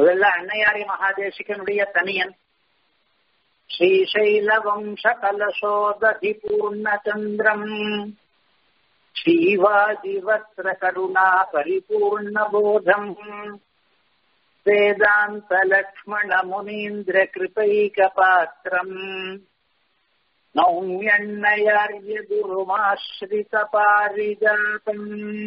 முதல்ல அன்னையாரி மகாதேசிகனுடைய தனியன் ஸ்ரீசைல வம்ச கலசோததி பூர்ணச்சந்திரம் ஸ்ரீவாதிவத்ர கருணா பரிபூர்ண போதம் வேதாந்த லக்ஷ்மண முனீந்திர கிருபைக பாத்திரம் நௌமியண்ணயாரிய குருமாஸ்ரித பாரிஜாதம்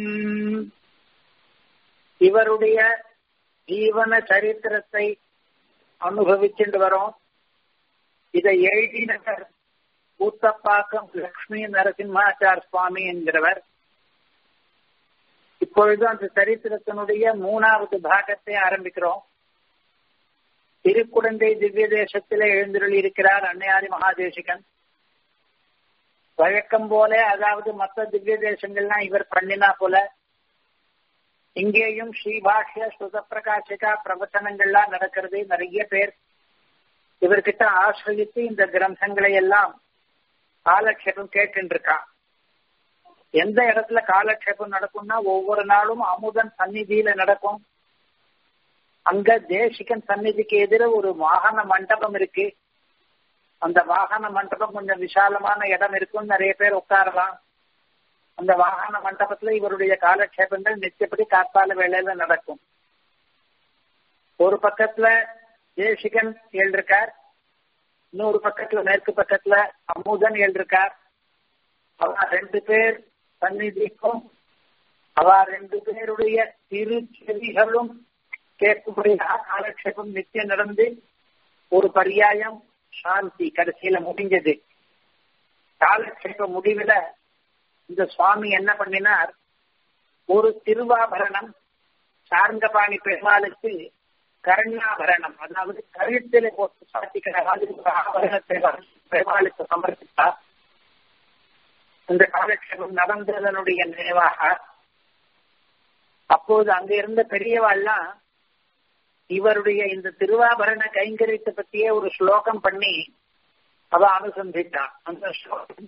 இவருடைய ஜீவன சரித்திரத்தை அனுபவிச்சுட்டு வரோம் இதை எழுதினவர் ஊத்தப்பாக்கம் லக்ஷ்மி நரசிம்மாச்சார் சுவாமி என்கிறவர் இப்பொழுது அந்த சரித்திரத்தினுடைய மூணாவது பாகத்தை ஆரம்பிக்கிறோம் திருக்குடந்தை திவ்ய தேசத்திலே எழுந்தருள் இருக்கிறார் அன்னையாரி மகாதேசிகன் வழக்கம் போல அதாவது மற்ற திவ்ய தேசங்கள்லாம் இவர் பண்ணினா போல இங்கேயும் ஸ்ரீபாஷ்ய சுத பிரகாசிகா பிரவச்சனங்கள்லாம் நடக்கிறது நிறைய பேர் இவர்கிட்ட ஆசிரியத்து இந்த கிரந்தங்களை எல்லாம் காலக்ஷேபம் கேட்டுருக்கான் எந்த இடத்துல காலக்ஷேபம் நடக்கும்னா ஒவ்வொரு நாளும் அமுதன் சந்நிதியில நடக்கும் அங்க தேசிகன் சந்நிதிக்கு எதிர ஒரு வாகன மண்டபம் இருக்கு அந்த வாகன மண்டபம் கொஞ்சம் விசாலமான இடம் இருக்கும் நிறைய பேர் உட்காரலாம் அந்த வாகன மண்டபத்துல இவருடைய காலக்ஷேபங்கள் நிச்சயப்படி காத்தால வேலையில நடக்கும் ஒரு பக்கத்துல தேசிகன் எழுதிருக்கார் இன்னொரு பக்கத்துல மேற்கு பக்கத்துல அமுதன் எழுதிருக்கார் அவ ரெண்டு பேர் சந்நிதிக்கும் அவ ரெண்டு பேருடைய திருச்செவிகளும் கேட்கும்படியாக காலக்ஷேபம் நித்தியம் நடந்து ஒரு பரியாயம் சாந்தி கடைசியில முடிஞ்சது காலக்ஷேப முடிவுல இந்த சுவாமி என்ன பண்ணினார் ஒரு திருவாபரணம் சார்ந்தபாணி பெருமாளுக்கு கரண்யாபரணம் அதாவது கழுத்திலே போட்டு சாத்திக்கிற மாதிரி ஒரு ஆபரணத்தை பெருமாளுக்கு சமர்ப்பித்தார் இந்த காலக்ஷேபம் நடந்ததனுடைய நினைவாக அப்போது அங்க இருந்த பெரியவாள்லாம் இவருடைய இந்த திருவாபரண கைங்கரியத்தை பத்தியே ஒரு ஸ்லோகம் பண்ணி அவ அனுசந்தித்தான் அந்த ஸ்லோகம்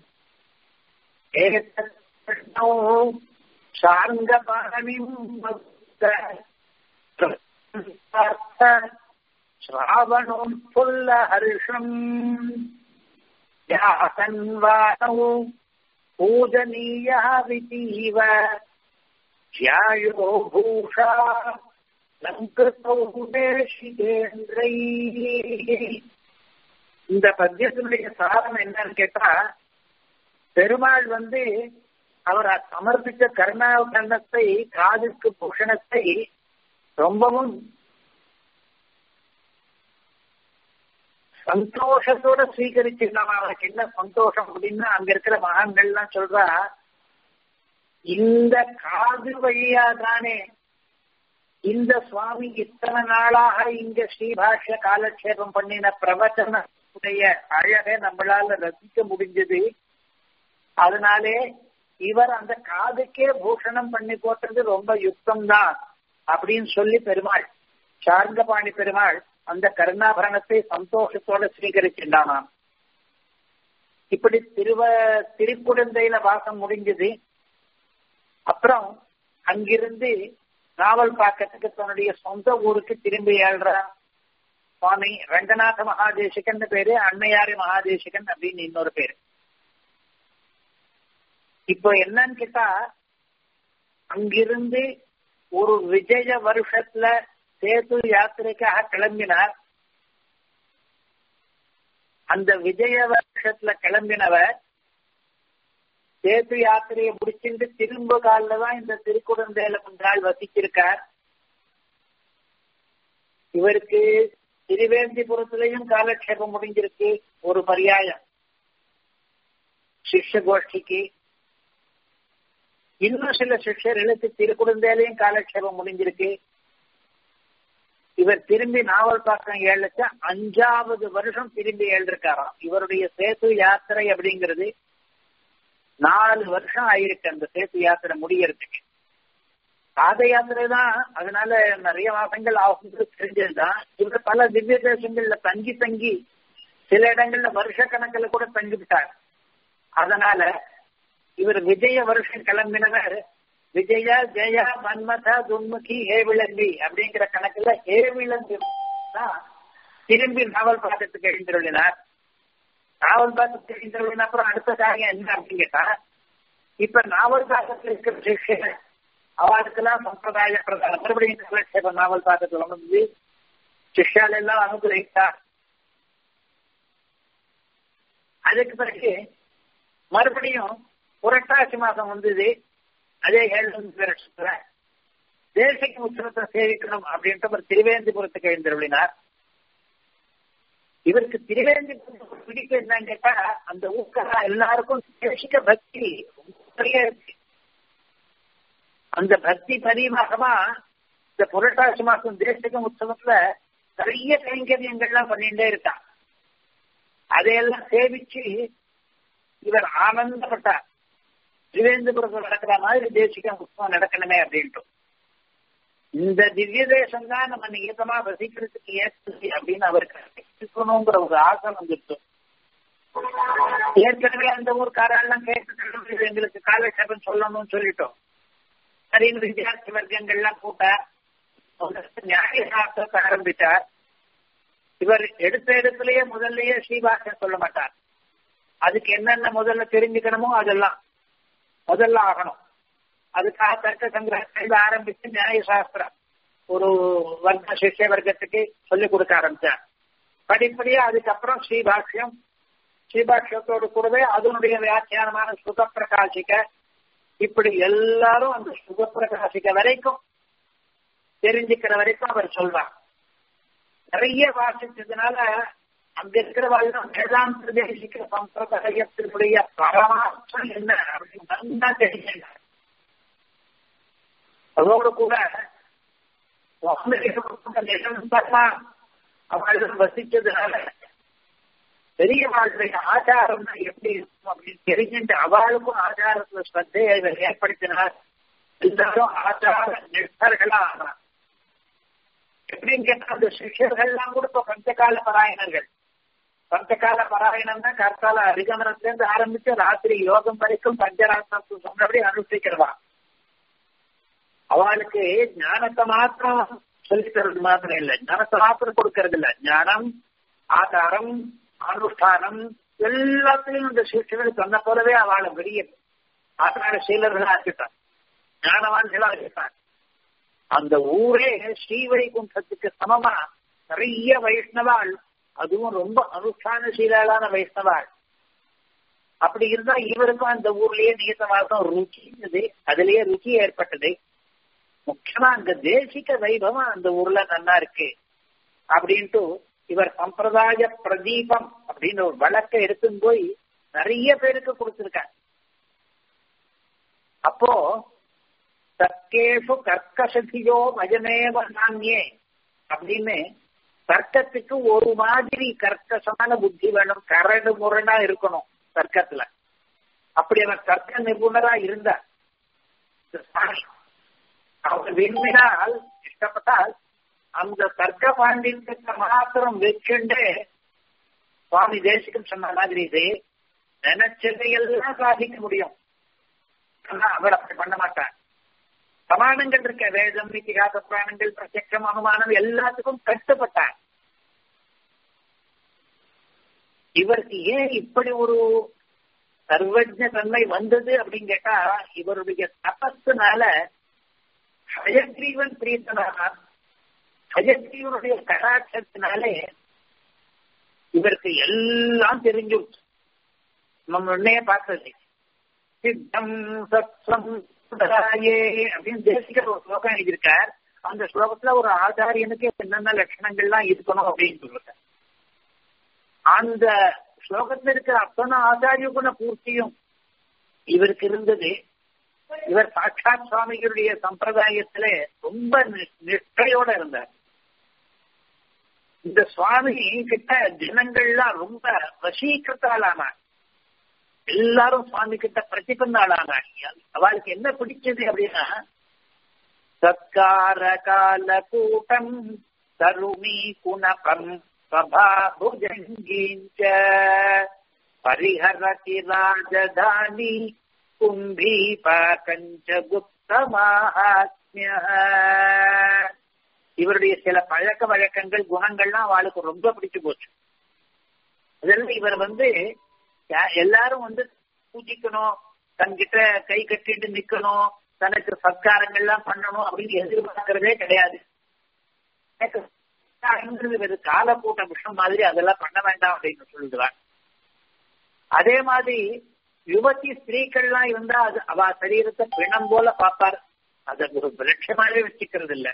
श्रावणोत्फुल्ल हर्षम् यातन्वानौ पूजनीयः वितीव ध्यायो भूषा லங்கிருத்தௌ தேசிகேந்திரை இந்த பத்தியத்தினுடைய சாரம் என்னன்னு கேட்டா பெருமாள் வந்து அவர் சமர்ப்பித்த கருணாகண்டத்தை காதுக்கு பூஷணத்தை ரொம்பவும் சந்தோஷத்தோட ஸ்வீகரிச்சிருந்தான் அவனுக்கு என்ன சந்தோஷம் அப்படின்னா அங்க இருக்கிற மகான்கள்லாம் சொல்றா இந்த காது வழியா தானே இந்த சுவாமி இத்தனை நாளாக இங்க ஸ்ரீபாஷ்ய காலக்ஷேபம் பண்ணின பிரவச்சனுடைய அழகை நம்மளால ரசிக்க முடிஞ்சது அதனாலே இவர் அந்த காதுக்கே பூஷணம் பண்ணி போட்டது ரொம்ப யுக்தம் தான் அப்படின்னு சொல்லி பெருமாள் சார்ந்தபாணி பெருமாள் அந்த கருணாபரணத்தை சந்தோஷத்தோட ஸ்வீகரிச்சிருந்தானாம் இப்படி திருவ திருக்குழந்தையில வாசம் முடிஞ்சது அப்புறம் அங்கிருந்து நாவல் பாக்கத்துக்கு தன்னுடைய சொந்த ஊருக்கு திரும்பி ஏழ்றான் சுவாமி ரங்கநாத மகாதேசிகன் பேரு அன்னையாரி மகாதேசிகன் அப்படின்னு இன்னொரு பேரு இப்போ என்னன்னு கேட்டா அங்கிருந்து ஒரு விஜய வருஷத்துல சேது யாத்திரைக்காக கிளம்பினார் அந்த விஜய வருஷத்துல கிளம்பினவர் சேது யாத்திரையை முடிச்சுட்டு திரும்ப காலில் தான் இந்த திருக்குடந்தையில கொஞ்ச நாள் வசிச்சிருக்கார் இவருக்கு திருவேந்திபுரத்திலையும் காலக்ஷேபம் முடிஞ்சிருக்கு ஒரு பரியாயம் சிஷ்ய கோஷ்டிக்கு இன்னும் சில சிஷ்யர்களுக்கு திருக்குடந்தையிலையும் காலக்ஷேபம் முடிஞ்சிருக்கு இவர் திரும்பி நாவல் பாக்கம் ஏழுச்ச அஞ்சாவது வருஷம் திரும்பி ஏழுருக்காராம் இவருடைய சேது யாத்திரை அப்படிங்கிறது நாலு வருஷம் ஆயிருக்கு அந்த சேத்து யாத்திரை முடியறதுக்கு பாத யாத்திரை தான் அதனால நிறைய மாசங்கள் ஆகுங்கிறது தெரிஞ்சதுதான் இவர் பல திவ்ய தேசங்கள்ல தங்கி தங்கி சில இடங்கள்ல வருஷ கணக்கில் கூட தங்கிவிட்டார் அதனால இவர் விஜய வருஷம் கிளம்பினவர் விஜய ஜெய மன்மத துன்முகி ஏவிளம்பி அப்படிங்கிற கணக்குல ஏவிளம்பி தான் திரும்பி நாவல் பாட்டத்துக்கு எழுந்திருளினார் நாவல் பாட்டத்துக்கு எழுந்திருளின அப்புறம் அடுத்த காரியம் என்ன அப்படின்னு கேட்டா இப்ப நாவல் பாட்டத்தில் இருக்கிற சிஷ்யர்கள் அவளுக்கெல்லாம் சம்பிரதாய பிரதான மறுபடியும் காலட்சேபம் நாவல் பாட்டத்தில் வந்து சிஷ்யால் எல்லாம் அனுகிரகித்தார் அதுக்கு பிறகு மறுபடியும் புரட்டாசி மாசம் வந்தது அதே ஏழு வருஷத்துல தேசிக உற்சவத்தை சேவிக்கணும் அப்படின்ட்டு ஒரு திருவேந்திபுரத்துக்கு எழுந்திருளினார் இவருக்கு திருவேந்திபுரம் பிடிக்க என்னன்னு கேட்டா அந்த ஊக்கா எல்லாருக்கும் தேசிக பக்தி நிறைய இருக்கு அந்த பக்தி பரிமாகமா இந்த புரட்டாசி மாசம் தேசிக உற்சவத்துல நிறைய கைங்கரியங்கள்லாம் பண்ணிட்டே இருக்கான் அதையெல்லாம் சேவிச்சு இவர் ஆனந்தப்பட்டார் திரிவேந்திரபுரத்தில் நடக்கிற மாதிரி தேசிக உற்சவம் நடக்கணுமே அப்படின்ட்டு இந்த திவ்ய தேசம் தான் நம்ம நியதமா வசிக்கிறதுக்கு ஏற்றது அப்படின்னு அவருக்கு இருக்கணுங்கிற ஒரு ஆசை வந்துட்டு ஏற்கனவே அந்த ஊர்க்காரெல்லாம் கேட்டு எங்களுக்கு காலட்சேபம் சொல்லணும்னு சொல்லிட்டோம் சரின்னு வித்தியார்த்தி வர்க்கங்கள்லாம் கூட்டார் நியாய சாஸ்திரத்தை ஆரம்பித்தார் இவர் எடுத்த இடத்துலயே முதல்லயே ஸ்ரீபாஷ சொல்ல மாட்டார் அதுக்கு என்னென்ன முதல்ல தெரிஞ்சுக்கணுமோ அதெல்லாம் முதல்ல ஆகணும் அதுக்காக தர்க்க சங்கிரகத்தில் ஆரம்பிச்சு நியாய சாஸ்திரம் ஒரு வர்க்க சிஷ்ய வர்க்கத்துக்கு சொல்லிக் கொடுக்க ஆரம்பிச்சார் படிப்படியா அதுக்கப்புறம் ஸ்ரீபாஷ்யம் ஸ்ரீபாஷ்யத்தோடு கூடவே அதனுடைய வியாக்கியானமான சுக பிரகாசிக்க இப்படி எல்லாரும் அந்த சுக பிரகாசிக்க வரைக்கும் தெரிஞ்சுக்கிற வரைக்கும் அவர் சொல்றார் நிறைய வாசிச்சதுனால அங்க இருக்கிறவர்கள் வேதாந்த தேசிக்க சம்பிரதாயத்தினுடைய பரமார்த்தம் என்ன அப்படின்னு நல்லா தெரிஞ்சுங்க அதோடு கூட அவர்கள் வசிச்சதுனால பெரியவாளுடைய ஆச்சாரம் எப்படி இருக்கும் அப்படின்னு தெரிஞ்சுட்டு அவளுக்கும் ஆச்சாரத்துல ஸ்ரத்தையை ஏற்படுத்தினார் எல்லாரும் ஆச்சார நிஷ்டர்களா ஆனார் எப்படின்னு கேட்டா அந்த சிஷ்யர்கள்லாம் கூட இப்ப பஞ்சகால பராயணர்கள் பஞ்சகால பராயணம் தான் கற்கால அதிகமனத்திலிருந்து ஆரம்பிச்சு ராத்திரி யோகம் வரைக்கும் பஞ்சராத்திரம் சொன்னபடி அனுஷ்டிக்கிறவா அவளுக்கு ஞானத்தை மாத்திரம் சொல்லி தர்றது மாத்திரம் இல்லை ஞானத்தை மாத்திரம் கொடுக்கறது இல்ல ஞானம் ஆதாரம் அனுஷ்டானம் எல்லாத்திலையும் இந்த சிஷ்யர்கள் சொன்ன போலவே அவளை பெரிய ஆசார சீலர்களா இருக்கிட்டான் ஞானவான்களா இருக்கிட்டான் அந்த ஊரே ஸ்ரீவைகுண்டத்துக்கு சமமா நிறைய வைஷ்ணவாள் அதுவும் ரொம்ப அனுஷ்டானசீலான வைஷ்ணவாள் அப்படி இருந்தா இவருக்கும் அந்த ஊர்லயே நியத்தமாக ருச்சி இருந்தது அதுலயே ருச்சி ஏற்பட்டது முக்கியமா அந்த தேசிக வைபவம் அந்த ஊர்ல நல்லா இருக்கு அப்படின்ட்டு இவர் சம்பிரதாய பிரதீபம் அப்படின்னு ஒரு வழக்கை எடுத்துன்னு போய் நிறைய பேருக்கு கொடுத்திருக்கார் அப்போ தர்க்கேஷு கர்க்கசதியோ மஜமேவ நாங்கியே அப்படின்னு தர்க்கத்துக்கு ஒரு மாதிரி கர்க்கசமான புத்தி வேணும் கரடு முரணா இருக்கணும் தர்க்கத்துல அப்படி அவர் தர்க்க நிபுணரா இருந்தார் அவர் விரும்பினால் இஷ்டப்பட்டால் அந்த தர்க்க பாண்டியத்தை மாத்திரம் வச்சுண்டு சுவாமி தேசிகம் சொன்ன மாதிரி இது நினைச்சதையெல்லாம் சாதிக்க முடியும் ஆனா அவர் அப்படி பண்ண மாட்டார் பிரமாணங்கள் இருக்க வேதம் இத்திகாச புராணங்கள் பிரத்யட்சம் அனுமானம் எல்லாத்துக்கும் கட்டுப்பட்டார் இவருக்கு ஏன் இப்படி ஒரு சர்வஜ தன்மை வந்தது அப்படின்னு கேட்டா இவருடைய தபத்துனால ஹயக்ரீவன் பிரீத்தனானார் ஹயக்ரீவனுடைய கடாட்சத்தினாலே இவருக்கு எல்லாம் தெரிஞ்சு நம்ம உடனே பார்த்தது சித்தம் சத்வம் அப்படின்னு தேசிகர் ஒரு ஸ்லோகம் எழுதியிருக்கார் அந்த ஸ்லோகத்துல ஒரு ஆச்சாரியனுக்கு என்னென்ன லட்சணங்கள்லாம் இருக்கணும் அப்படின்னு சொல்லுங்க அந்த ஸ்லோகத்துல இருக்கிற அத்தனை ஆச்சாரிய குண பூர்த்தியும் இவருக்கு இருந்தது இவர் சாட்சாத் சுவாமிகளுடைய சம்பிரதாயத்துல ரொம்ப நிஷ்டையோட இருந்தார் இந்த சுவாமி கிட்ட ஜனங்கள்லாம் ரொம்ப வசீகிருத்தாலானார் எல்லாரும் சுவாமி கிட்ட பிரதிபந்தாளானாங்க அவளுக்கு என்ன பிடிச்சது அப்படின்னா சத்கார கால கூட்டம் தருமி குணபம் சபா புஜங்கீஞ்ச பரிஹரதி ராஜதானி கும்பீப கஞ்ச குப்த குப்தமாத்மிய இவருடைய சில பழக்க வழக்கங்கள் குணங்கள்லாம் அவளுக்கு ரொம்ப பிடிச்சு போச்சு அதெல்லாம் இவர் வந்து எல்லாரும் வந்து பூஜிக்கணும் தன்கிட்ட கை கட்டிட்டு நிக்கணும் தனக்கு சத்காரங்கள்லாம் பண்ணணும் அப்படின்னு எதிர்பார்க்கறதே கிடையாது எனக்கு காலக்கூட்ட விஷயம் மாதிரி அதெல்லாம் பண்ண வேண்டாம் அப்படின்னு சொல்லிடுவார் அதே மாதிரி யுவதி ஸ்திரீக்கள்லாம் இருந்தா அது அவ சரீரத்தை பிணம் போல பார்ப்பார் அதை ஒரு லட்சமாவே வச்சுக்கிறது இல்ல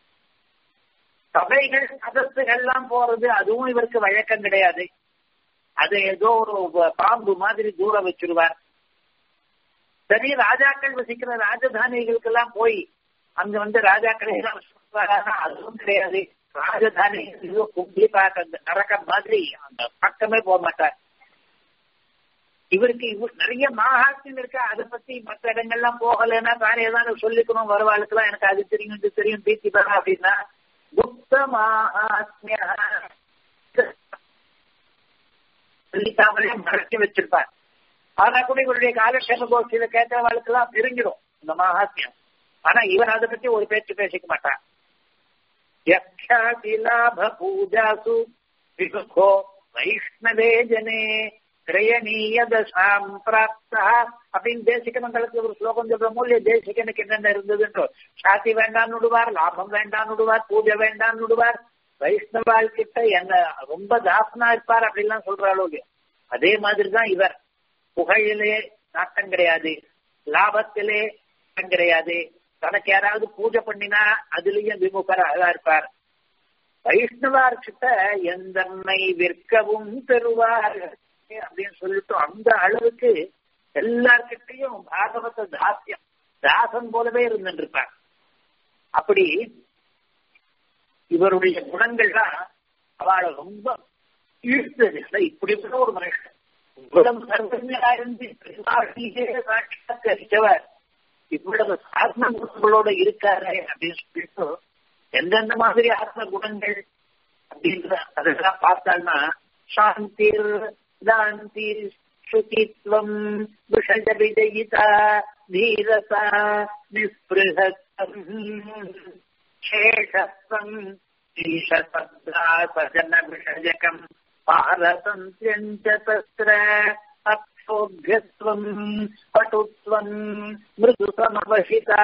சபைகள் சதஸ்துகள்லாம் போறது அதுவும் இவருக்கு வழக்கம் கிடையாது அது ஏதோ ஒரு பாம்பு மாதிரி தூரம் வச்சிருவார் சரி ராஜாக்கள் வசிக்கிற ராஜதானிகளுக்கெல்லாம் போய் அங்க வந்து ராஜாக்களை அதுவும் கிடையாது ராஜதானி கும்பி பார்க்க நரக்கம் மாதிரி அந்த பக்கமே போக மாட்டார் இவருக்கு இவர் நிறைய மகாத்மியம் இருக்கு அதை பத்தி மற்ற இடங்கள்லாம் போகலைன்னா வேற ஏதாவது சொல்லிக்கணும் வருவாளுக்கெல்லாம் எனக்கு அது தெரியும் இது தெரியும் தீர்த்தி பெற அப்படின்னா குப்த மகாத்மிய சொல்லிக்காமலே மறைச்சு வச்சிருப்பார் ஆனா கூட இவருடைய காலக்ஷேம கோஷ்டியில கேட்கிறவாளுக்கெல்லாம் தெரிஞ்சிடும் இந்த மகாத்மியம் ஆனா இவர் அதை பத்தி ஒரு பேச்சு பேசிக்க மாட்டார் யக்ஷாதிலாப பூஜாசு விமுகோ வைஷ்ணவே ஜனே கிரயணீய தசாம் பிராப்தா அப்படின்னு தேசிக மண்டலத்துல ஒரு ஸ்லோகம் சொல்ற மூலிய தேசிகனுக்கு என்னென்ன இருந்ததுன்றோ சாத்தி வேண்டாம்னு விடுவார் லாபம் வேண்டாம்னு விடுவார் பூஜை வேண்டாம்னு விடுவார் வைஷ்ணவால் கிட்ட என்ன ரொம்ப தாசனா இருப்பார் அப்படின்லாம் சொல்றாளோ அதே மாதிரிதான் இவர் புகழிலே நாட்டம் கிடையாது லாபத்திலே நாட்டம் கிடையாது தனக்கு யாராவது பூஜை பண்ணினா அதுலயும் விமுகராக இருப்பார் வைஷ்ணவார் கிட்ட எந்தன்னை விற்கவும் பெறுவார் அப்படின்னு சொல்லிட்டு அந்த அளவுக்கு எல்லார்கிட்டையும் பாகவத தாசியம் தாசன் போலவே இருந்துட்டு இருப்பார் அப்படி இவருடைய குணங்கள்லாம் அவளை ரொம்ப ஈர்த்தது இப்படி கூட ஒரு மனுஷன் இவ்வளவு சர்வஜா இருந்து சாட்சியவர் இவ்வளவு ஆத்ம குணங்களோட இருக்காரு அப்படின்னு சொல்லிட்டு எந்தெந்த மாதிரி ஆத்ம குணங்கள் அப்படின்ற அதெல்லாம் பார்த்தால்னா சாந்திர் தாந்தி சுகித்வம் விஷய விஜயிதா தீரசா நிஸ்பிருகம் சேஷத்வம் ஈஷசப்தாசஜன விஷயகம் பாரதந்தியஞ்ச தத்ர அக்ஷோभ्यत्वम् पटुत्वम् मृदुसमवशिता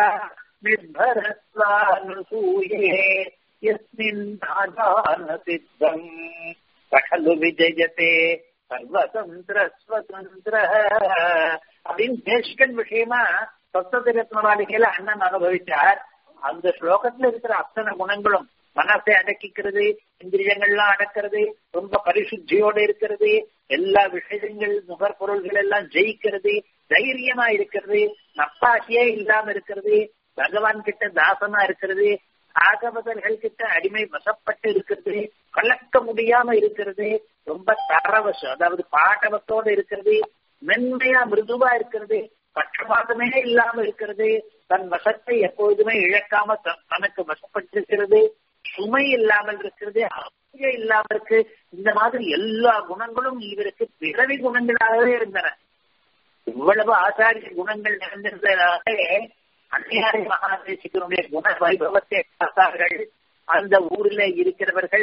निर्भरत्वानुसूये यस्मिन् दादानसिद्धम् खलु विजयते சர்வதந்திர ஸ்வதந்திர அப்படின்னு தேசிகன் விஷயமா சப்தரத்ன மாளிகையில அண்ணன் அனுபவிச்சார் அந்த ஸ்லோகத்துல இருக்கிற அத்தனை குணங்களும் மனசை அடக்கிக்கிறது இந்திரியங்கள்லாம் அடக்கிறது ரொம்ப பரிசுத்தியோட இருக்கிறது எல்லா விஷயங்கள் நுகர்பொருள்கள் எல்லாம் ஜெயிக்கிறது தைரியமா இருக்கிறது நப்பாசியே இல்லாம இருக்கிறது பகவான் கிட்ட தாசனா இருக்கிறது ஆகவதர்கள் கிட்ட அடிமை வசப்பட்டு இருக்கிறது கலக்க முடியாம இருக்கிறது ரொம்ப தரவசம் அதாவது பாட்டவத்தோட இருக்கிறது மென்மையா மிருதுவா இருக்கிறது பட்சபாதமே இல்லாம இருக்கிறது தன் வசத்தை எப்பொழுதுமே இழக்காம தனக்கு வசப்பட்டிருக்கிறது சுமை இல்லாமல் இருக்கிறது ஆசிரியம் இல்லாமல் இருக்கு இந்த மாதிரி எல்லா குணங்களும் இவருக்கு பிறவி குணங்களாகவே இருந்தன இவ்வளவு ஆச்சாரிய குணங்கள் நிறைந்திருந்ததாலே அன்னியாரி மகாதேசிகனுடைய குண வைபவத்தை பார்த்தார்கள் அந்த ஊரில் இருக்கிறவர்கள்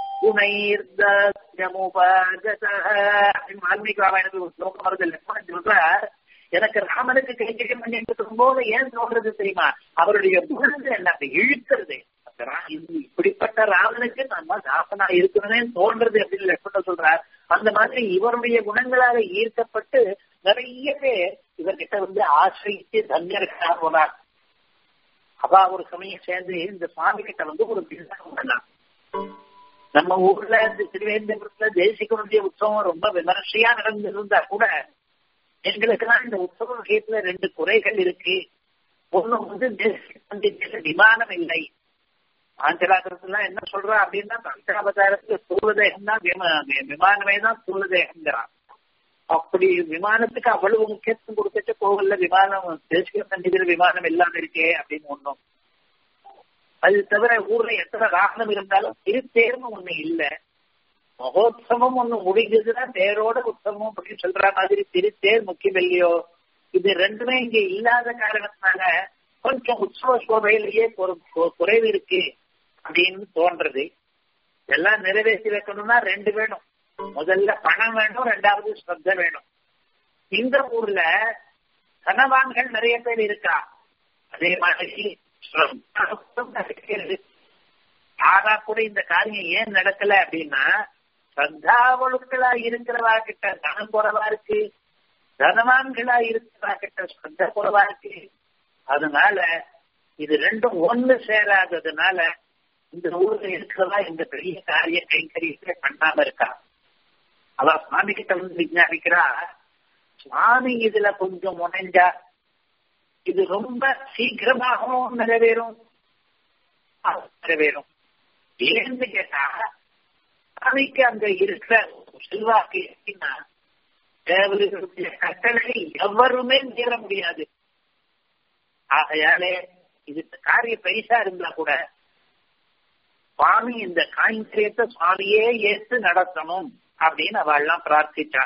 வால்மீகி ராமாயணத்தில் ஒரு ஸ்லோகம் வருது லட்சுமணன் சொல்றார் எனக்கு ராமனுக்கு கைகரியம் பண்ணிட்டு போது ஏன் சொல்றது தெரியுமா அவருடைய குணங்கள் என்ன இழுக்கிறது இப்படிப்பட்ட ராமனுக்கு நம்ம தாசனா இருக்கணுமே தோன்றது அப்படின்னு லட்சுமணன் சொல்றார் அந்த மாதிரி இவருடைய குணங்களாக ஈர்க்கப்பட்டு நிறைய பேர் இவர்கிட்ட வந்து ஆசிரியித்து தன்யர்களாக போனார் அப்பா ஒரு சமயம் சேர்ந்து இந்த சுவாமி கிட்ட வந்து ஒரு பண்ணலாம் நம்ம ஊர்ல இந்த திருவேந்திரபுரத்துல தேசிகனுடைய உற்சவம் ரொம்ப விமர்சையா நடந்திருந்தா கூட எங்களுக்கெல்லாம் இந்த உற்சவ விஷயத்துல ரெண்டு குறைகள் இருக்கு ஒண்ணு வந்து தேசிக விமானம் இல்லை ஆஞ்சலாத்திரத்துல என்ன சொல்றா அப்படின்னா பஞ்சாபதாரத்துல சூழதேகம் தான் விமானமே தான் சூழதேகங்கிறான் அப்படி விமானத்துக்கு அவ்வளவு முக்கியத்துவம் கொடுத்துட்டு கோவில்ல விமானம் தேசிய சன்னிதியில் விமானம் இல்லாம இருக்கே அப்படின்னு ஒண்ணும் அது தவிர ஊர்ல எத்தனை வாகனம் இருந்தாலும் திருத்தேர்னு ஒண்ணு இல்ல மகோத்சவம் ஒண்ணு முடிஞ்சதுன்னா தேரோட உற்சவம் அப்படின்னு சொல்ற மாதிரி திருத்தேர் முக்கியம் இல்லையோ இது ரெண்டுமே இங்க இல்லாத காரணத்தினால கொஞ்சம் உற்சவ சோபையிலேயே ஒரு குறைவு இருக்கு அப்படின்னு தோன்றது எல்லாம் நிறைவேற்றி வைக்கணும்னா ரெண்டு வேணும் முதல்ல பணம் வேணும் ரெண்டாவது ஸ்ரத்த வேணும் இந்த ஊர்ல கனவான்கள் நிறைய பேர் இருக்கா அதே மாதிரி ஆனா கூட இந்த காரியம் ஏன் நடக்கல அப்படின்னா ஸ்ரத்தாவளுக்களா இருக்கிறவா கிட்ட தனம் குறைவா இருக்கு தனவான்களா இருக்கிறவா கிட்ட ஸ்ரத்த குறைவா இருக்கு அதனால இது ரெண்டும் ஒண்ணு சேராததுனால இந்த ஊர்ல இருக்கிறதா இந்த பெரிய காரிய கைங்கரியத்தை பண்ணாம இருக்கா அவ சுவாமி கிட்ட வந்து விஞ்ஞாபிக்கிறா சுவாமி இதுல கொஞ்சம் முனைஞ்சா இது ரொம்ப சீக்கிரமாகவும் நிறைவேறும் நிறைவேறும் ஏன்னு கேட்டா சுவாமிக்கு அங்க இருக்கிற செல்வாக்கு எப்படின்னா தேவர்களுடைய கட்டளை எவருமே மீற முடியாது ஆகையாலே இது காரிய பைசா இருந்தா கூட சுவாமி இந்த காய்கரியத்தை சுவாமியே ஏற்று நடத்தணும் அப்படின்னு அவள்லாம் பிரார்த்திச்சா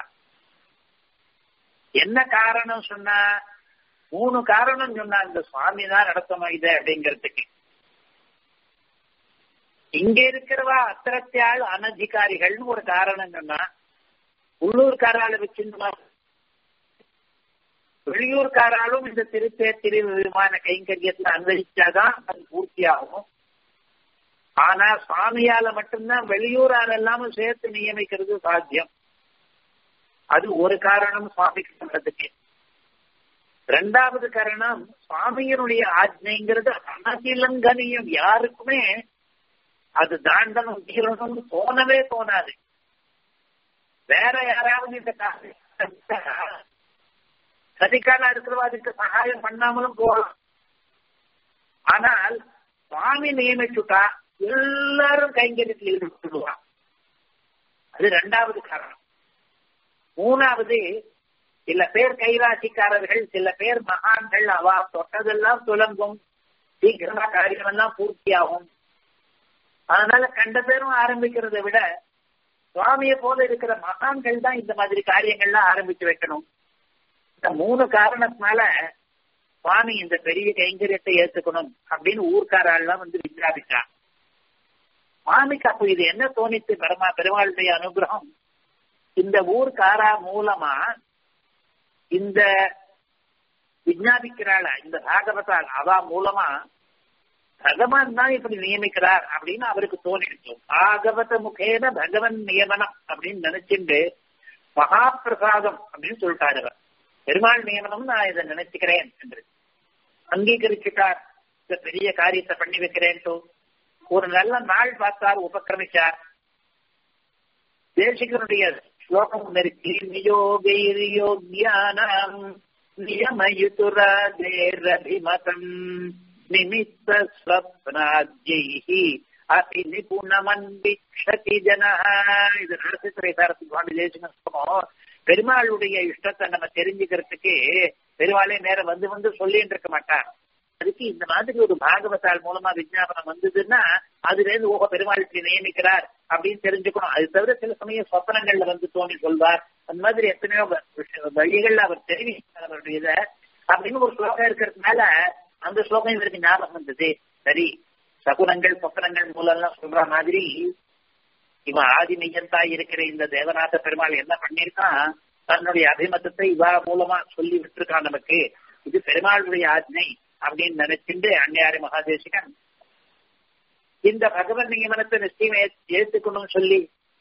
என்ன காரணம் சொன்னா மூணு காரணம் சொன்னா இந்த சுவாமி தான் நடத்தணும் இதை அப்படிங்கிறதுக்கு இங்க இருக்கிறவா அத்திரத்தியாள் அனதிகாரிகள்னு ஒரு காரணம் சொன்னா உள்ளூர்காரால வச்சிருந்தா வெளியூர்காராலும் இந்த திருத்தேத்திரி விமான கைங்கரியத்துல அன்வயிச்சாதான் அது பூர்த்தியாகும் ஆனா சுவாமியால மட்டும்தான் வெளியூரால் எல்லாமும் சேர்த்து நியமிக்கிறது சாத்தியம் அது ஒரு காரணம் சுவாமிக்கு பண்றதுக்கு ரெண்டாவது காரணம் சுவாமியினுடைய ஆஜ்ஞைங்கிறது அனதிலங்கனியம் யாருக்குமே அது தாண்டனம் தீரணும்னு தோணவே தோணாது வேற யாராவது இந்த சதிக்கால இருக்கிறவா அதுக்கு சகாயம் பண்ணாமலும் போகலாம் ஆனால் சுவாமி நியமிச்சுட்டா எல்லாரும் கைங்கரியத்தில் ஈடுபட்டுடுவான் அது ரெண்டாவது காரணம் மூணாவது சில பேர் கைராசிக்காரர்கள் சில பேர் மகான்கள் அவா தொட்டதெல்லாம் துலங்கும் சீக்கிரமா காரியம் எல்லாம் பூர்த்தியாகும் அதனால கண்ட பேரும் ஆரம்பிக்கிறத விட சுவாமியை போல இருக்கிற மகான்கள் தான் இந்த மாதிரி காரியங்கள்லாம் ஆரம்பிச்சு வைக்கணும் இந்த மூணு காரணத்தினால சுவாமி இந்த பெரிய கைங்கரியத்தை ஏத்துக்கணும் அப்படின்னு ஊர்க்காரெல்லாம் வந்து விசாரிச்சான் சுவாமிக்கு அப்போ இது என்ன தோணித்து பெருமா பெருமாளுடைய அனுகிரகம் இந்த ஊர்க்காரா மூலமா இந்த விஞ்ஞாபிக்கிறாள இந்த பாகவதால் அவா மூலமா பகவான் தான் இப்படி நியமிக்கிறார் அப்படின்னு அவருக்கு தோணிடுச்சு பாகவத முகேன பகவன் நியமனம் அப்படின்னு நினைச்சுட்டு மகாபிரசாதம் அப்படின்னு சொல்லிட்டாரு அவர் பெருமாள் நியமனம் நான் இதை நினைச்சுக்கிறேன் என்று அங்கீகரிச்சுட்டார் இந்த பெரிய காரியத்தை பண்ணி வைக்கிறேன்ட்டு ஒரு நல்ல நாள் பார்த்தார் உபக்கிரமிச்சார் தேசிகனுடைய ஸ்லோகம் இருக்கு நியோகையோக்யானாம் நியமயுதுராதேரபிமதம் நிமித்த ஸ்வப்னாத்யைஹி அபி நிபுணமன்பிக்ஷதி ஜனா இது நரசித்திரை சாரத்து சுவாமி தேசிகன் ஸ்லோகம் பெருமாளுடைய இஷ்டத்தை நம்ம தெரிஞ்சுக்கிறதுக்கு பெருமாளே நேரம் வந்து வந்து சொல்லிட்டு இருக்க மாட்டார் அதுக்கு இந்த மாதிரி ஒரு பாகவதால் மூலமா விஜாபனம் வந்ததுன்னா அதுல இருந்து ஓஹோ பெருமாளுக்கு நியமிக்கிறார் அப்படின்னு தெரிஞ்சுக்கணும் அது தவிர சில சமயம் சொப்பனங்கள்ல வந்து தோணி சொல்வார் அந்த மாதிரி எத்தனையோ வழிகள்ல அவர் தெரிவிக்கிறார் அவருடைய இதை அப்படின்னு ஒரு ஸ்லோகம் இருக்கிறதுனால அந்த ஸ்லோகம் இவருக்கு ஞாபகம் வந்தது சரி சகுனங்கள் சொப்பனங்கள் மூலம் எல்லாம் சொல்ற மாதிரி இவன் ஆதி மையந்தா இருக்கிற இந்த தேவநாத பெருமாள் என்ன பண்ணிருக்கான் தன்னுடைய அபிமதத்தை இவா மூலமா சொல்லி விட்டுருக்கான் நமக்கு இது பெருமாளுடைய ஆஜ்ஞை அப்படின்னு நினைச்சுட்டு அன்னையாரி மகாதேசிகன் இந்த பகவத் நியமனத்தை நிச்சயம் ஏத்துக்கணும்னு சொல்லி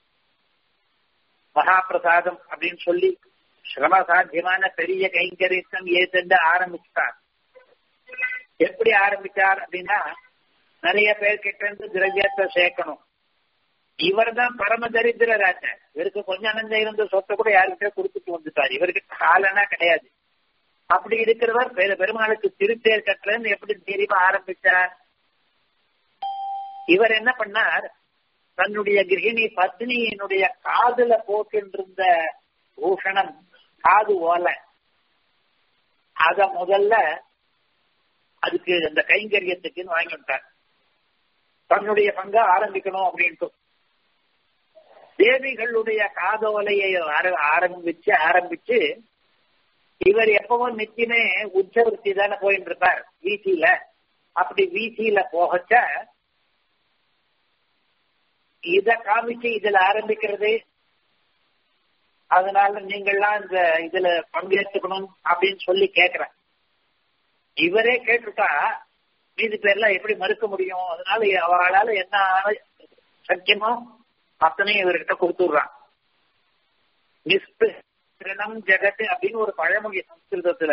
மகாபிரசாதம் அப்படின்னு சொல்லி சிரமசாத்தியமான பெரிய கைங்கரியம் ஏத்துண்டு ஆரம்பிச்சார் எப்படி ஆரம்பிச்சார் அப்படின்னா நிறைய பேர்கிட்ட இருந்து திரவியத்தை சேர்க்கணும் இவர் தான் பரம தரித்திரராஜ இவருக்கு கொஞ்சம் அனந்த இருந்த சொத்தை கூட யாருக்கிட்ட கொடுத்துட்டு வந்துட்டார் இவர்கிட்ட காலனா கிடையாது அப்படி இருக்கிறவர் பெருமாளுக்கு திருத்தேர் கட்டலன்னு எப்படி தெரியுமா ஆரம்பிச்சார் இவர் என்ன பண்ணார் தன்னுடைய கிரகிணி பத்னியினுடைய காதுல போட்டிருந்த பூஷணம் காது ஓலை அத முதல்ல அதுக்கு அந்த கைங்கரியத்துக்குன்னு வாங்கிட்டார் தன்னுடைய பங்க ஆரம்பிக்கணும் அப்படின்ட்டு தேவிகளுடைய காதோலையை ஆரம்பிச்சு ஆரம்பிச்சு இவர் எப்பவும் நித்தியமே உச்சவருத்தி தானே போயிட்டு இருப்பார் வீதியில அப்படி வீதியில போகச்ச இத காமிச்சு இதுல ஆரம்பிக்கிறது அதனால நீங்கள்லாம் இந்த இதுல பங்கேற்றுக்கணும் அப்படின்னு சொல்லி கேக்குறேன் இவரே கேட்டுட்டா மீதி பேர்லாம் எப்படி மறுக்க முடியும் அதனால அவரால் என்ன சக்கியமோ அத்தனையும் இவர்கிட்ட கொடுத்துடுறான் நிஸ்பிரணம் ஜெகத் அப்படின்னு ஒரு பழமொழி சம்ஸ்கிருதத்துல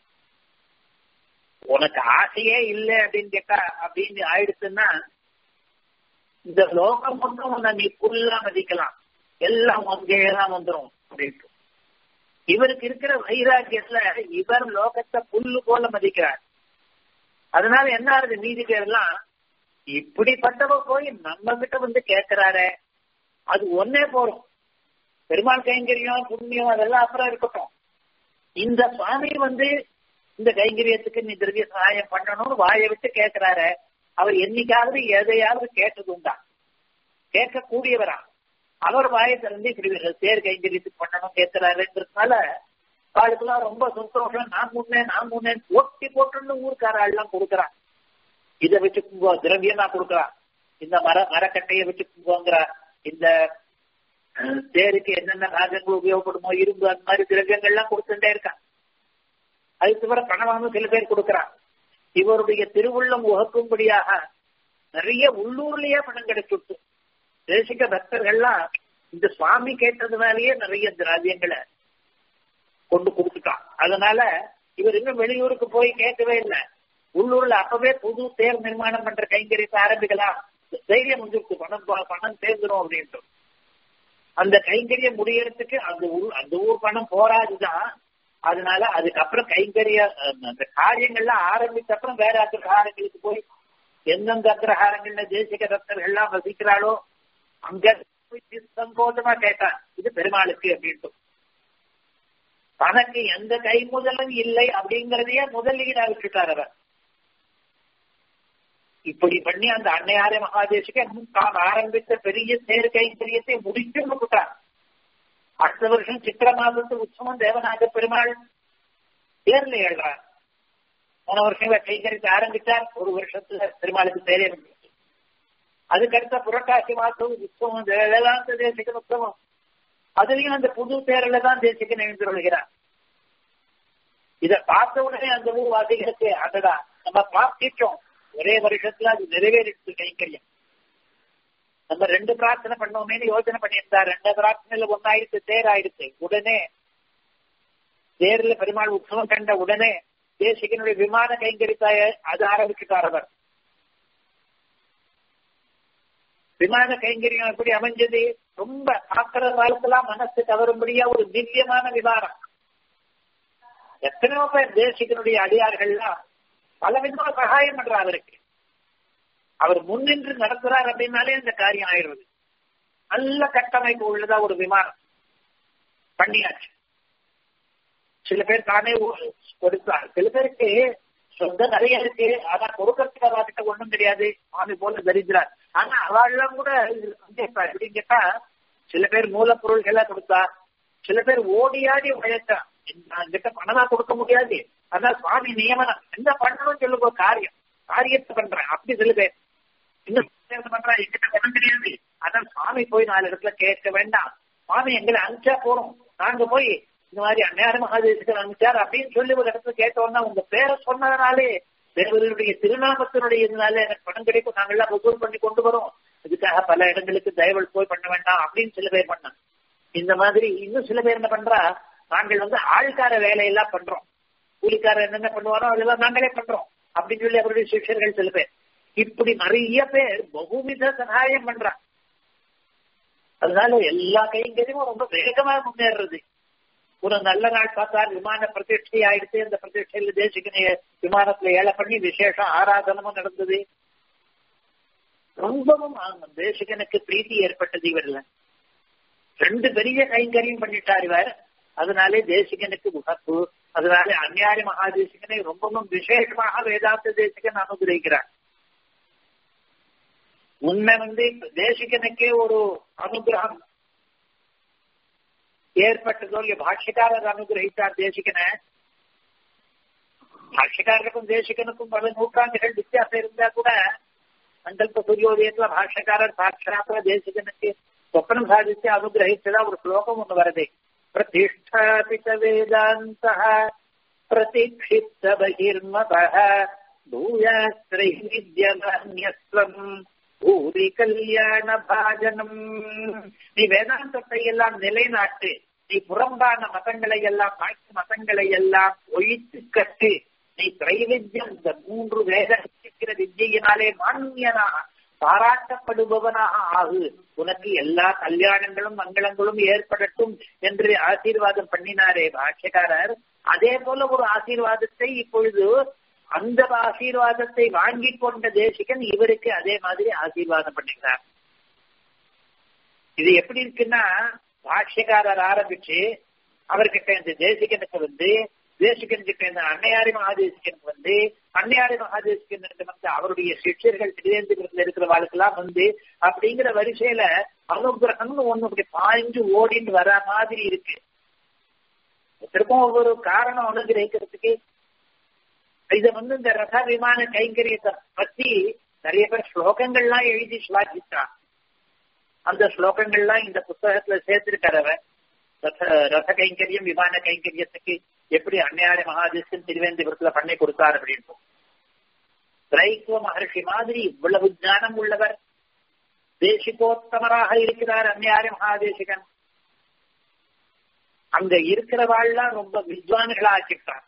உனக்கு ஆசையே இல்லை அப்படின்னு கேட்டா அப்படின்னு ஆயிடுச்சுன்னா இந்த லோகம் மட்டும் உன்னை நீ புல்லா மதிக்கலாம் எல்லாம் அங்கேதான் வந்துடும் அப்படின்ட்டு இவருக்கு இருக்கிற வைராக்கியத்துல இவர் லோகத்தை புல்லு போல மதிக்கிறார் அதனால என்ன ஆகுது மீதி பேர்லாம் இப்படிப்பட்டவ போய் நம்ம கிட்ட வந்து கேட்கிறாரே அது ஒன்னே போறோம் பெருமாள் கைங்கரியம் புண்ணியம் அதெல்லாம் அப்புறம் இருக்கட்டும் இந்த சுவாமி வந்து இந்த கைங்கரியத்துக்கு நீ திரவிய சகாயம் பண்ணணும்னு வாயை விட்டு கேட்கிறாரு அவர் என்னைக்காவது எதையாவது கேட்டதுண்டா கேட்கக்கூடியவரா அவர் வாயை திறந்து இப்படி தேர் கைங்கரியத்துக்கு பண்ணணும் கேட்கிறாருன்றதுனால அவளுக்குலாம் ரொம்ப சந்தோஷம் நான் முன்னேன் நான் முன்னேன் ஒட்டி போட்டுன்னு ஊருக்கார எல்லாம் கொடுக்குறான் இதை வச்சுக்குங்கோ திரவியம் நான் கொடுக்குறான் இந்த மர மரக்கட்டையை வச்சுக்குங்கோங்கிறா இந்த தேருக்கு என்னென்ன ராஜங்கள் உபயோகப்படுமோ இரும்பு அந்த மாதிரி திரவியங்கள்லாம் கொடுத்துட்டே இருக்கான் அது தவிர பணமாகவும் சில பேர் கொடுக்கிறான் இவருடைய திருவுள்ளம் உகக்கும்படியாக நிறைய உள்ளூர்லயே பணம் கிடைச்சுட்டு தேசிக பக்தர்கள்லாம் இந்த சுவாமி கேட்டதுனாலேயே நிறைய திராவியங்களை கொண்டு கொடுத்துட்டான் அதனால இவர் இன்னும் வெளியூருக்கு போய் கேட்கவே இல்லை உள்ளூர்ல அப்பவே புது தேர் நிர்மாணம் பண்ற கைங்கரியத்தை ஆரம்பிக்கலாம் தைரியம் வந்துருக்கு பணம் பணம் சேர்ந்துடும் அப்படின்ட்டு அந்த கைங்கரியம் முடியறதுக்கு அந்த ஊர் அந்த ஊர் பணம் போராதுதான் அதனால அதுக்கப்புறம் கைங்கரிய அந்த காரியங்கள்லாம் ஆரம்பிச்ச அப்புறம் வேற அக்கிரஹாரங்களுக்கு போய் எந்தெந்த அக்கிரஹாரங்கள்ல தேசிக பக்தர்கள்லாம் வசிக்கிறாளோ அங்க சங்கோதமா கேட்டான் இது பெருமாளுக்கு அப்படின்ட்டு தனக்கு எந்த கை முதலும் இல்லை அப்படிங்கறதையே முதலீடா விட்டுட்டார் அவர் இப்படி பண்ணி அந்த அன்னையாரே மகாதேசிக்கு தான் ஆரம்பித்த பெரிய தேர் கைங்கரியத்தை முடிச்சு விட்டார் அடுத்த வருஷம் சித்திர மாதத்து உற்சவம் தேவநாத பெருமாள் தேர்ல ஏழ்றார் போன வருஷம் கைங்கரித்து ஆரம்பித்தார் ஒரு வருஷத்துல பெருமாளுக்கு தேரே வந்துச்சு அதுக்கடுத்த புரட்டாசி மாதம் உற்சவம் வேதாந்த தேசிக உற்சவம் அதுலயும் அந்த புது தேரில தான் தேசிக்க நினைந்து கொள்கிறார் இத பார்த்த உடனே அந்த ஊர் வாசிகளுக்கு அதடா நம்ம பார்த்திட்டோம் ஒரே வருஷத்துல அது நிறைவேறிட்டு கைங்கரியம் நம்ம ரெண்டு பிரார்த்தனை பண்ணோமேனு யோசனை பண்ணியிருந்தா ரெண்டு பிரார்த்தனையில ஒன்னாயிடுச்சு தேர் ஆயிடுச்சு உடனே தேர்ல பெருமாள் உற்சவம் கண்ட உடனே தேசிகனுடைய விமான கைங்கரித்தாய அது ஆரம்பிச்சுட்டார் அவர் விமான கைங்கரியம் எப்படி அமைஞ்சது ரொம்ப பார்க்கிற காலத்துல மனசு கவரும்படியா ஒரு திவ்யமான விமானம் எத்தனையோ பேர் தேசிகனுடைய அடியார்கள்லாம் பல விதமா சகாயம் பண்றார் அவருக்கு அவர் முன்னின்று நடத்துறார் அப்படின்னாலே இந்த காரியம் ஆயிடுறது நல்ல கட்டமைப்பு உள்ளதா ஒரு விமானம் பண்ணியாச்சு சில பேர் தானே கொடுத்தார் சில பேருக்கு சொந்த நிறைய இருக்கு ஆனா கொடுக்கறதுக்கு அவர்கிட்ட ஒண்ணும் தெரியாது சுவாமி போல தரிக்கிறார் ஆனா அவெல்லாம் கூட எப்படின்னு கேட்டா சில பேர் மூலப்பொருள்களா கொடுத்தா சில பேர் ஓடி ஆடி உழைச்சா கிட்ட பணமா கொடுக்க முடியாது அதான் சுவாமி நியமனம் என்ன பண்ணணும்னு சொல்லுங்க காரியம் காரியத்தை பண்றேன் அப்படி சில பேர் இன்னும் பண்றா எங்கிட்ட பணம் தெரியாது அதான் சுவாமி போய் நாலு இடத்துல கேட்க வேண்டாம் சுவாமி எங்களை அனுப்பிச்சா போறோம் நாங்க போய் இந்த மாதிரி அந்நேர மகாதேசத்தில் அனுப்பிச்சார் அப்படின்னு சொல்லி ஒரு இடத்துல கேட்டோம்னா உங்க பேரை சொன்னதுனாலே தேவதனுடைய திருநாமத்தினுடைய இதனால எனக்கு பணம் கிடைக்கும் நாங்கெல்லாம் வசூல் பண்ணி கொண்டு வரோம் இதுக்காக பல இடங்களுக்கு தயவல் போய் பண்ண வேண்டாம் அப்படின்னு சில பேர் பண்ணாங்க இந்த மாதிரி இன்னும் சில பேர் என்ன பண்றா நாங்கள் வந்து ஆள்கார வேலையெல்லாம் பண்றோம் கூலிக்காரர் என்னென்ன பண்ணுவாரோ அதெல்லாம் நாங்களே பண்றோம் அப்படின்னு சொல்லி அவருடைய சிஷியர்கள் சில பேர் இப்படி நிறைய பேர் பகுவித சகாயம் பண்றான் அதனால எல்லா கைங்கரியமும் ரொம்ப வேகமா முன்னேறது ஒரு நல்ல நாள் பார்த்தா விமான பிரதிஷ்டை ஆயிடுச்சு அந்த பிரதிஷ்டையில தேசிகனைய விமானத்துல ஏழை பண்ணி விசேஷம் ஆராதனமும் நடந்தது ரொம்பவும் தேசிகனுக்கு பிரீத்தி ஏற்பட்டது இவர்ல ரெண்டு பெரிய கைங்கரியம் பண்ணிட்டார் இவர் அதனாலே தேசிகனுக்கு உகப்பு அதனாலே அந்நியாரி மகாதேசிகனை ரொம்பவும் விசேஷமாக வேதாந்த தேசிகன் அனுகிரகிக்கிறார் உண்மை வந்து தேசிகனுக்கே ஒரு அனுகிரகம் ஏற்பட்டதோ இல்லையோ பாஷ்யக்காரர் அனுகிரகித்தார் தேசிகனை பாஷ்யக்காரருக்கும் தேசிகனுக்கும் பல நூற்றாண்டுகள் வித்தியாசம் இருந்தா கூட சங்கல்ப சூரியோதயத்துல பாஷ்யக்காரர் சாட்சாத்த தேசிகனுக்கு சொப்பனம் சாதிச்சு அனுகிரகிச்சதா ஒரு ஸ்லோகம் ஒண்ணு வருது பிரதிஷ்டாபித வேதாந்த பிரதிக்ஷிப்த பகிர்மத பூயாஸ்திரை வித்யமான்யஸ்வம் பூரி கல்யாண பாஜனம் நீ வேதாந்தத்தை எல்லாம் நிலைநாட்டு நீ புறம்பான மதங்களை எல்லாம் மாற்று மதங்களை எல்லாம் ஒழித்து கட்டு நீ திரைவித்யம் இந்த மூன்று வேத இருக்கிற வித்யினாலே மான்யனாக பாராட்டப்படுபவனாக ஆகு உனக்கு எல்லா கல்யாணங்களும் மங்களங்களும் ஏற்படட்டும் என்று ஆசீர்வாதம் பண்ணினாரே பாஷ்யக்காரர் அதே போல ஒரு ஆசீர்வாதத்தை இப்பொழுது அந்த ஆசீர்வாதத்தை வாங்கி கொண்ட தேசிகன் இவருக்கு அதே மாதிரி ஆசீர்வாதம் பண்ணுகிறார் இது எப்படி இருக்குன்னா பாஷ்யக்காரர் ஆரம்பிச்சு அவர்கிட்ட இந்த தேசிகனுக்கு வந்து தேசிகன் கிட்ட இந்த அன்னையாரி மகாதேசிகனுக்கு வந்து அன்னையாரி மகாதேசிகனுக்கு வந்து அவருடைய சிஷ்யர்கள் திருவேந்திரத்துல இருக்கிற வாழ்க்கெல்லாம் வந்து அப்படிங்கிற வரிசையில அனுகிரகம்னு ஒண்ணு அப்படி பாய்ஞ்சு ஓடின்னு வர மாதிரி இருக்கு திருப்பம் ஒவ்வொரு காரணம் அனுகிரகிக்கிறதுக்கு இத வந்து இந்த ரத விமான கைங்கரியத்தை பத்தி நிறைய பேர் ஸ்லோகங்கள்லாம் எழுதி ஸ்லாகிச்சான் அந்த ஸ்லோகங்கள்லாம் இந்த புத்தகத்துல சேர்த்திருக்கிறவன் ரத ரத கைங்கரியம் விமான கைங்கரியத்துக்கு எப்படி அன்னையாரி மகாதேசன் திருவேந்திபுரத்துல பண்ணி கொடுத்தார் அப்படின்னு திரைத்துவ மகர்ஷி மாதிரி இவ்வளவு ஞானம் உள்ளவர் தேசிகோத்தமராக இருக்கிறார் அன்னையாரி மகாதேசிகன் அங்க இருக்கிறவாள்லாம் ரொம்ப வித்வான்களா ஆக்கிட்டார்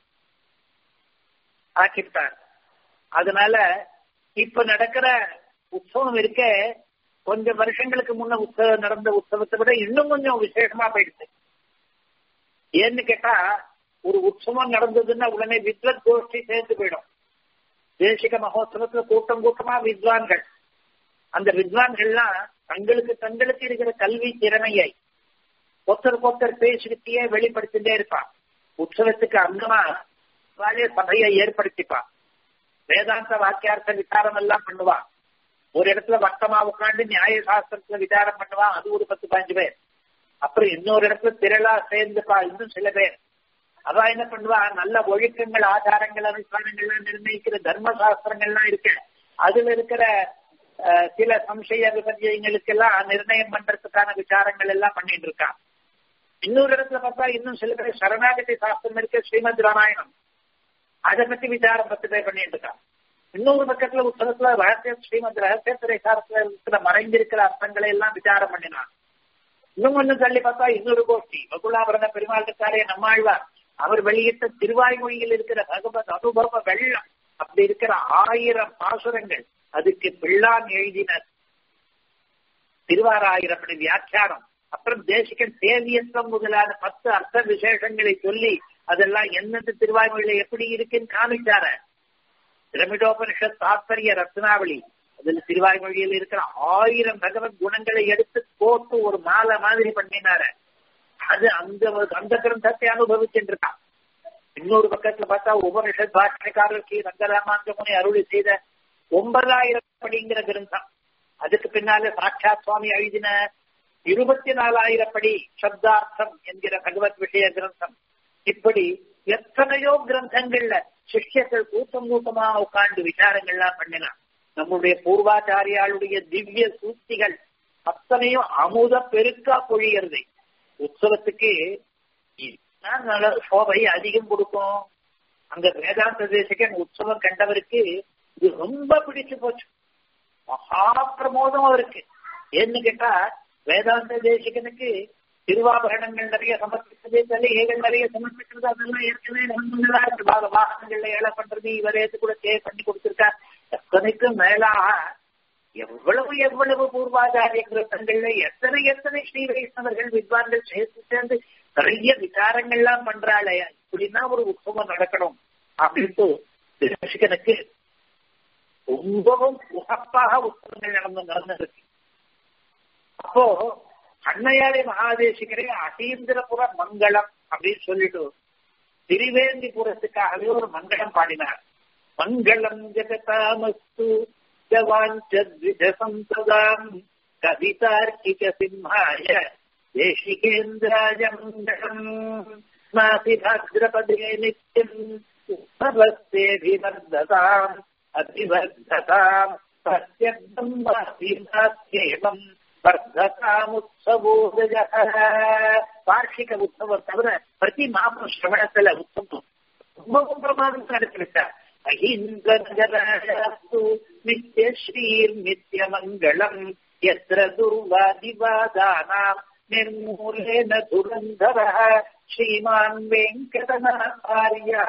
ஆக்கிட்டார் அதனால இப்ப நடக்கிற உற்சவம் இருக்க கொஞ்சம் வருஷங்களுக்கு முன்ன உற்சவம் நடந்த உற்சவத்தை விட இன்னும் கொஞ்சம் விசேஷமா போயிடுச்சு ஏன்னு கேட்டா ஒரு உற்சவம் நடந்ததுன்னா உடனே வித்வத் கோஷ்டி சேர்ந்து போயிடும் தேசிக மகோத்சவத்துல கூட்டம் கூட்டமா வித்வான்கள் அந்த வித்வான்கள்லாம் தங்களுக்கு தங்களுக்கு இருக்கிற கல்வி திறமையை ஒருத்தருக்கு ஒருத்தர் பேசிக்கிட்டே வெளிப்படுத்திட்டே இருப்பான் உற்சவத்துக்கு அங்கமா வாழை சபையை ஏற்படுத்திப்பான் வேதாந்த வாக்கியார்த்த விசாரம் எல்லாம் பண்ணுவான் ஒரு இடத்துல வட்டமா உட்காந்து நியாய சாஸ்திரத்துல விசாரம் பண்ணுவான் அது ஒரு பத்து பாஞ்சு பேர் அப்புறம் இன்னொரு இடத்துல திரளா சேர்ந்துப்பா இன்னும் சில பேர் அதான் என்ன பண்ணுவா நல்ல ஒழுக்கங்கள் ஆச்சாரங்கள் அனுஷ்டானங்கள்லாம் நிர்ணயிக்கிற தர்ம சாஸ்திரங்கள்லாம் இருக்கு அதுல இருக்கிற சில சம்சய விபர்யங்களுக்கெல்லாம் நிர்ணயம் பண்றதுக்கான விசாரங்கள் எல்லாம் பண்ணிட்டு இருக்கான் இன்னொரு இடத்துல பார்த்தா இன்னும் சில பேர் சரணாகதி சாஸ்திரம் இருக்க ஸ்ரீமத் ராமாயணம் அதை பத்தி விசாரம் பத்து பேர் பண்ணிட்டு இருக்கான் இன்னொரு பக்கத்துல உத்தரத்துல ரகசிய ஸ்ரீமத் ரகசியத்துறை சாரத்துல இருக்கிற மறைந்திருக்கிற அர்த்தங்களை எல்லாம் விசாரம் பண்ணினான் இன்னும் கொஞ்சம் தள்ளி பார்த்தா இன்னொரு கோஷ்டி வகுலாபரண பெருமாள் இருக்காரே நம்மாழ்வார் அவர் வெளியிட்ட திருவாய்மொழியில் இருக்கிற பகவத் அனுபவ வெள்ளம் அப்படி இருக்கிற ஆயிரம் பாசுரங்கள் அதுக்கு பிள்ளான் எழுதினர் திருவாராயிரப்படி வியாக்கியானம் அப்புறம் தேசிகன் தேவியத்துவம் முதலான பத்து அர்த்த விசேஷங்களை சொல்லி அதெல்லாம் என்னென்ன திருவாய்மொழியில எப்படி இருக்குன்னு காமிச்சார பிரமிடோபனிஷத் தாத்பரிய ரத்னாவளி அதுல திருவாய்மொழியில் இருக்கிற ஆயிரம் பகவத் குணங்களை எடுத்து போட்டு ஒரு மாலை மாதிரி பண்ணினார அது அந்த அந்த கிரந்தத்தை அனுபவிச்சுருக்கான் இன்னொரு பக்கத்துல பார்த்தா உபனிஷத் பாஷ்யக்காரர் ஸ்ரீ ரங்கராமாந்த முனி அருளி செய்த ஒன்பதாயிரம் படிங்கிற கிரந்தம் அதுக்கு பின்னால சாட்சாத் சுவாமி எழுதின இருபத்தி நாலாயிரம் படி சப்தார்த்தம் என்கிற பகவத் விஷய கிரந்தம் இப்படி எத்தனையோ கிரந்தங்கள்ல சிஷ்யர்கள் கூட்டம் கூட்டமா உட்கார்ந்து விசாரங்கள்லாம் பண்ணினான் நம்முடைய பூர்வாச்சாரியாளுடைய திவ்ய சூக்திகள் அத்தனையும் அமுத பெருக்கா பொழியறது உற்சவத்துக்கு நல்ல சோபை அதிகம் கொடுக்கும் அங்க வேதாந்த தேசிகன் உற்சவம் கண்டவருக்கு இது ரொம்ப பிடிச்சு போச்சு மகா பிரமோதம் அவருக்கு ஏன்னு கேட்டா வேதாந்த தேசிகனுக்கு திருவாபரணங்கள் நிறைய சமர்ப்பித்தது சலுகைகள் நிறைய சமர்ப்பிக்கிறது அதெல்லாம் ஏற்கனவே நல்லா இருக்கு பாக வாகனங்கள்ல ஏழை பண்றது இவரேத்து கூட ஸ்டே பண்ணி கொடுத்திருக்கார் எத்தனைக்கும் மேலாக எவ்வளவு எவ்வளவு பூர்வாச்சாரிய கிரந்தங்கள்ல எத்தனை எத்தனை ஸ்ரீ வைஷ்ணவர்கள் வித்வான்கள் சேர்த்து சேர்ந்து நிறைய விசாரங்கள்லாம் பண்றாளே இப்படின்னா ஒரு உற்சவம் நடக்கணும் அப்படின்ட்டு தேசிகனுக்கு ரொம்பவும் உகப்பாக உற்சவங்கள் நடந்து நடந்திருக்கு அப்போ அன்னையாரி மகாதேசிகரே அசீந்திரபுர மங்களம் அப்படின்னு சொல்லிட்டு திரிவேந்திபுரத்துக்காகவே ஒரு மங்களம் பாடினார் மங்களம் ஜெகதாமஸ்து ஜவாஞ்சத்விஜசந்ததாம் கவிதார்க்கிக சிம்ஹாய தேசிகேந்திராய மங்களம் நாசி பாத்ரபதே நித்யம் உத்தவஸ்தேபிவர்ததாம் அபிவர்ததாம் பிரத்யக்தம் வாசிமாத்யேவம் வர்ததாமுத்சவோதய வார்ஷிக உற்சவம் தவிர பிரதி மாசம் சிரவணத்துல உற்சவம் ரொம்பவும் பிரமாதம் நடத்திருக்கார் மகீந்திர நகராயாஸ்து நித்ய ஸ்ரீர் நித்ய மங்களம் எத்திர துர்வாதிவாதானாம் निर्मूलेन धुरन्धरः श्रीमान् वेङ्कटनाचार्यः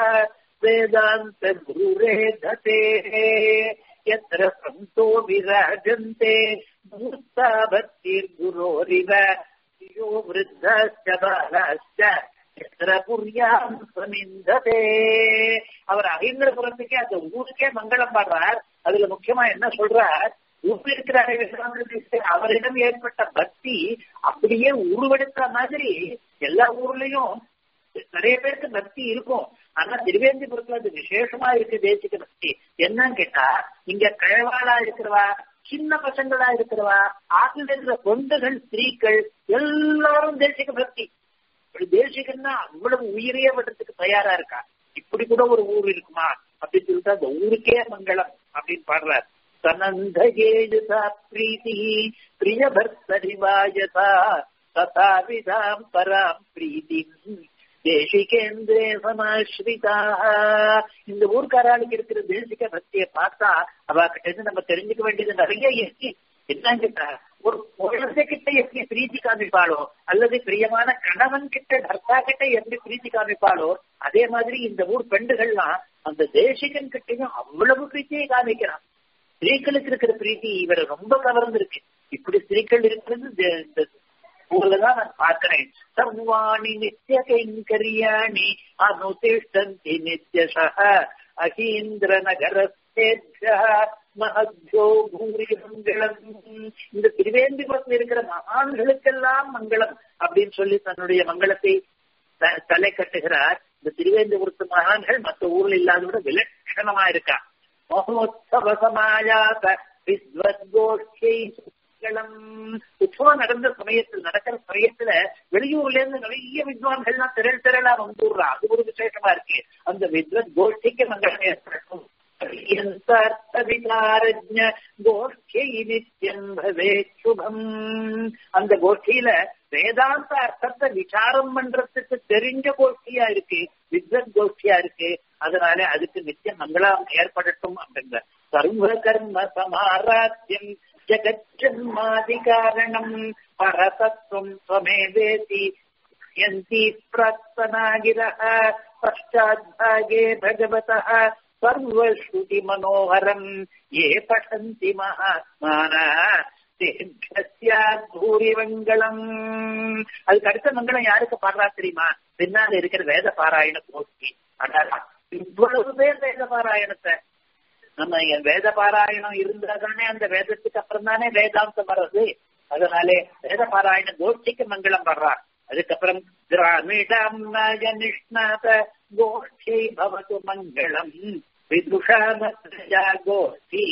वेदान्तगुरुरेधतेः यत्र सन्तो विराजन्ते मूर्ता भक्तिर्गुरोरिव यो वृद्धश्च बालाश्च எத்திர புரியாம் சமிந்ததே அவர் அகீந்திரபுரத்துக்கே அந்த ஊருக்கே மங்களம் பாடுறார் அதுல முக்கியமா என்ன சொல்றார் ஊரில் இருக்கிற அவரிடம் ஏற்பட்ட பக்தி அப்படியே உருவெடுத்த மாதிரி எல்லா ஊர்லயும் நிறைய பேருக்கு பக்தி இருக்கும் ஆனா திருவேந்திபுரத்துல அது விசேஷமா இருக்கு தேசிக பக்தி என்னன்னு கேட்டா இங்க கிழவாளா இருக்கிறவா சின்ன பசங்களா இருக்கிறவா ஆற்றில் இருக்கிற தொண்டுகள் ஸ்திரீகள் எல்லாரும் தேசிக பக்தி தேசிகன்னா அவ்வளவு உயிரே விடுறதுக்கு தயாரா இருக்கா இப்படி கூட ஒரு ஊர் இருக்குமா அப்படின்னு சொல்லிட்டு அந்த ஊருக்கே மங்களம் அப்படின்னு பாடுறாரு सनन्दयेयुता प्रीतिः प्रियभर्तरिवायता तथा विधाम् पराम् प्रीतिम् தேசிகேந்திரே சமாஸ்ரிதாக இந்த ஊர்க்காராளுக்கு இருக்கிற தேசிக பக்தியை பார்த்தா அவ கிட்ட இருந்து நம்ம தெரிஞ்சுக்க வேண்டியது நிறைய இருக்கு என்னன்னு கேட்டா ஒரு குழந்தை கிட்ட எப்படி பிரீத்தி காமிப்பாளோ அல்லது பிரியமான கணவன் கிட்ட பர்த்தா கிட்ட எப்படி பிரீத்தி காமிப்பாளோ அதே மாதிரி இந்த ஊர் பெண்டுகள்லாம் அந்த தேசிகன் கிட்டையும் அவ்வளவு பிரீத்தியை காமிக்கிறான் ஸ்திரீகளுக்கு இருக்கிற பிரீத்தி இவரை ரொம்ப கவர்ந்திருக்கு இப்படி ஸ்திரீகள் இருக்கிறது இந்த ஊர்லதான் நான் பார்க்கிறேன் சர்வாணி நித்திய கைங்கரியாணி அனுதிஷ்டந்தி நித்யசக அகீந்திர நகரஸ்தேபிய மகத்யோ பூரி மங்களம் இந்த திருவேந்திபுரத்தில் இருக்கிற மகான்களுக்கெல்லாம் மங்களம் அப்படின்னு சொல்லி தன்னுடைய மங்களத்தை தலை கட்டுகிறார் இந்த திருவேந்திபுரத்து மகான்கள் மற்ற ஊர்ல இல்லாத விட விலட்சணமா இருக்கா மகோத்சவ சமாயாத வித்வத்கோஷ்டை உற்சவம் நடந்த சமயத்தில் நடக்கிற சமயத்துல வெளியூர்ல இருந்து நிறைய வித்வான்கள்லாம் திரள் திரளா வந்துடுறா அது ஒரு விசேஷமா இருக்கு அந்த வித்வத் கோஷ்டிக்கு மங்களம் ஏற்படும் நித்தியம் பவே சுபம் அந்த கோஷ்டியில வேதாந்த அர்த்தத்தை விசாரம் பண்றதுக்கு தெரிஞ்ச கோஷ்டியா இருக்கு வித்வத் கோஷ்டியா இருக்கு அதனால அதுக்கு நித்திய மங்களம் ஏற்படட்டும் அப்படின்ற சர்வ கர்ம சமாராத்தியம் ஜகஜன்மாதி காரணம் பரதத்துவம் ஸ்வமேவேதி யந்தி பிரார்த்தனாகிரः பश्चाद्भागे भगवतः सर्वश्रुति मनोहरम् ये पठन्ति महात्मानः பூரி மங்களம் அதுக்கு அடுத்த மங்களம் யாருக்கு பாடுறா தெரியுமா பின்னால இருக்கிற வேத பாராயண கோஷ்டி அடாரா இவ்வளவு பேர் வேத பாராயணத்தை நம்ம வேத பாராயணம் இருந்தா தானே அந்த வேதத்துக்கு அப்புறம் தானே வேதாந்தம் வர்றது அதனாலே வேத பாராயண கோஷ்டிக்கு மங்களம் வர்றார் அதுக்கப்புறம் கிராமிடம் நிஷ்ணாத கோஷ்டி பவது மங்களம் விதுஷாமத்ரஜா கோஷ்டி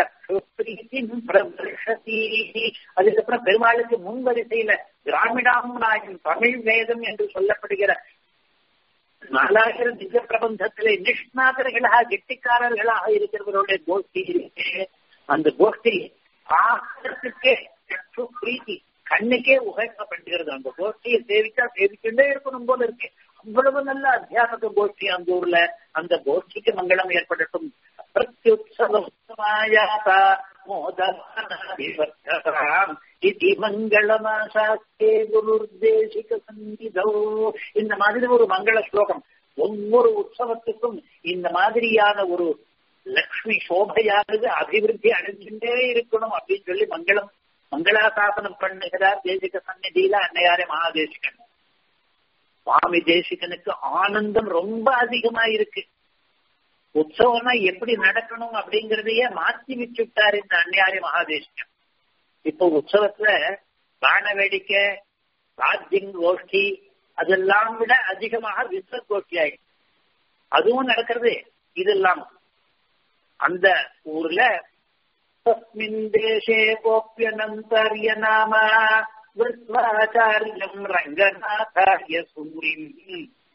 அதுக்கப்புறம் பெருமாளுக்கு முன் வரிசையில கிராமிடாமனாயின் தமிழ் வேதம் என்று சொல்லப்படுகிற நாலாயிரம் திவ்ய பிரபந்தத்திலே நிஷ்ணாதர்களாக கெட்டிக்காரர்களாக இருக்கிறவருடைய கோஷ்டி அந்த கோஷ்டி ஆகத்துக்கே பிரீத்தி கண்ணுக்கே உகைக்கப்படுகிறது அந்த கோஷ்டியை சேவிச்சா சேவிச்சுட்டே இருக்கணும் போல இருக்கு அவ்வளவு நல்ல அத்தியாபக கோஷ்டி அந்த ஊர்ல அந்த கோஷ்டிக்கு மங்களம் ஏற்படட்டும் பிரத்யுத்சவமாயாதா மோதமானாதிவர்த்ததாம் இது மங்களமாசாஸ்தே குருர்தேசிக சந்திதோ இந்த மாதிரி ஒரு மங்கள ஸ்லோகம் ஒவ்வொரு உற்சவத்துக்கும் இந்த மாதிரியான ஒரு லக்ஷ்மி சோபையானது அபிவிருத்தி அடைஞ்சுட்டே இருக்கணும் அப்படின்னு சொல்லி மங்களம் மங்களாசாசனம் பண்ணுகிறார் தேசிக சந்நிதியில அன்னையாரே மகாதேசிகன் சுவாமி தேசிகனுக்கு ஆனந்தம் ரொம்ப அதிகமா இருக்கு உற்சவம்னா எப்படி நடக்கணும் அப்படிங்கறதையே மாத்தி வச்சுட்டார் இந்த அன்னையாரி மகாதேசிகன் இப்போ உற்சவத்துல பான வேடிக்கை ராஜ்யங் கோஷ்டி அதெல்லாம் விட அதிகமாக விஸ்வ கோஷ்டி ஆயிடுச்சு அதுவும் நடக்கிறது இதெல்லாம் அந்த ஊர்ல தஸ்மின் தேசே கோப்பியனந்தர்ய நாம விஸ்வாச்சாரியம் ரங்கநாதாரிய சூரிம்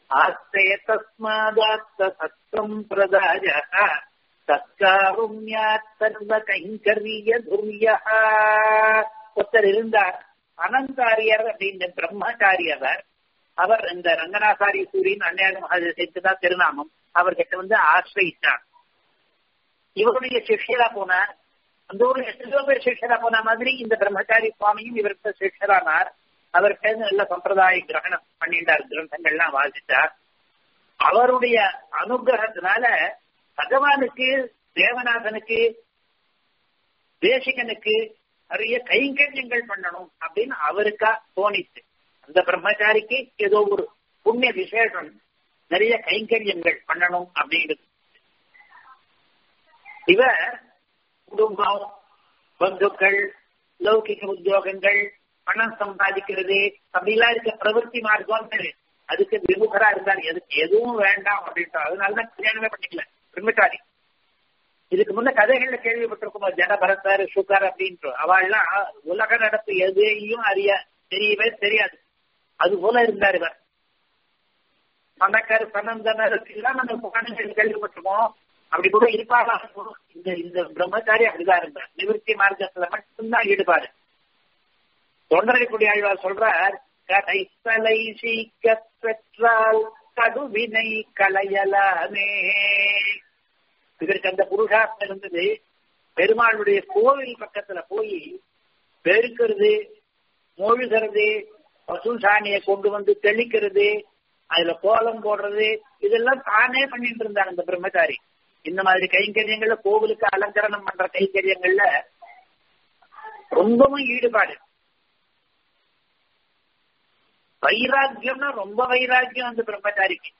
ஆஸ்தே தஸ்மாதாத்த சத்தம் பிரதாய தற்காருண்யாத் சர்வ கைங்கரிய துர்யா ஒருத்தர் இருந்தார் அனந்தாரியர் அப்படின்னு பிரம்மச்சாரியவர் அவர் இந்த ரங்கநாசாரி சூரியன் அன்னையாக மகாதேசத்துக்கு தான் திருநாமம் அவர்கிட்ட வந்து ஆசிரியித்தார் இவருடைய சிஷ்யரா போனார் அந்த ஒரு எத்தனையோ பேர் சிஷ்யரா போன மாதிரி இந்த பிரம்மச்சாரி சுவாமியும் இவருக்கு சிஷ்யரானார் அவர்கிட்ட நல்ல சம்பிரதாய கிரகணம் பண்ணிட்டார் கிரந்தங்கள்லாம் வாசித்தார் அவருடைய அனுகிரகத்தினால பகவானுக்கு தேவநாதனுக்கு தேசிகனுக்கு நிறைய கைங்கரியங்கள் பண்ணணும் அப்படின்னு அவருக்கா தோணிச்சு அந்த பிரம்மச்சாரிக்கு ஏதோ ஒரு புண்ணிய விசேஷம் நிறைய கைங்கரியங்கள் பண்ணணும் அப்படிங்கிறது இவர் குடும்பம் பந்துக்கள் லௌகிக உத்தியோகங்கள் பணம் சம்பாதிக்கிறது அப்படிலாம் இருக்க பிரவருத்தி மார்க்கம் அதுக்கு விமுகரா இருந்தார் எதுக்கு எதுவும் வேண்டாம் அப்படின்ட்டு அதனாலதான் கல்யாணமே பண்ணிக்கல பிரம்மச்சாரி இதுக்கு முன்ன கதைகள்ல கேள்விப்பட்டிருக்கோம் ஜனபரத்தர் சுகர் அப்படின்ட்டு அவள்லாம் உலக நடப்பு எதையும் அறிய தெரியவே தெரியாது அது போல இருந்தார் இவர் பணக்கர் பணந்தனர் எல்லாம் நம்ம புராணங்கள் கேள்விப்பட்டிருக்கோம் அப்படி கூட இருப்பாரா இந்த இந்த பிரம்மச்சாரி அப்படிதான் இருந்தார் நிவர்த்தி மார்க்கத்துல மட்டும்தான் ஈடுபாடு தொண்டரைக்குடி ஆழ்வார் சொல்றார் கடைத்தலை சீக்க பெற்றால் கடுவினை களையலாமே இதற்கு அந்த புருஷார்த்தம் இருந்தது பெருமாளுடைய கோவில் பக்கத்துல போய் பெருக்கிறது மொழுகிறது பசு சாணியை கொண்டு வந்து தெளிக்கிறது அதுல கோலம் போடுறது இதெல்லாம் தானே பண்ணிட்டு இருந்தார் அந்த பிரம்மச்சாரி இந்த மாதிரி கைங்கரியங்கள்ல கோவிலுக்கு அலங்கரணம் பண்ற கைங்கரியங்கள்ல ரொம்பவும் ஈடுபாடு வைராக்கியம்னா ரொம்ப வைராக்கியம் அந்த பிரம்மச்சாரிக்கு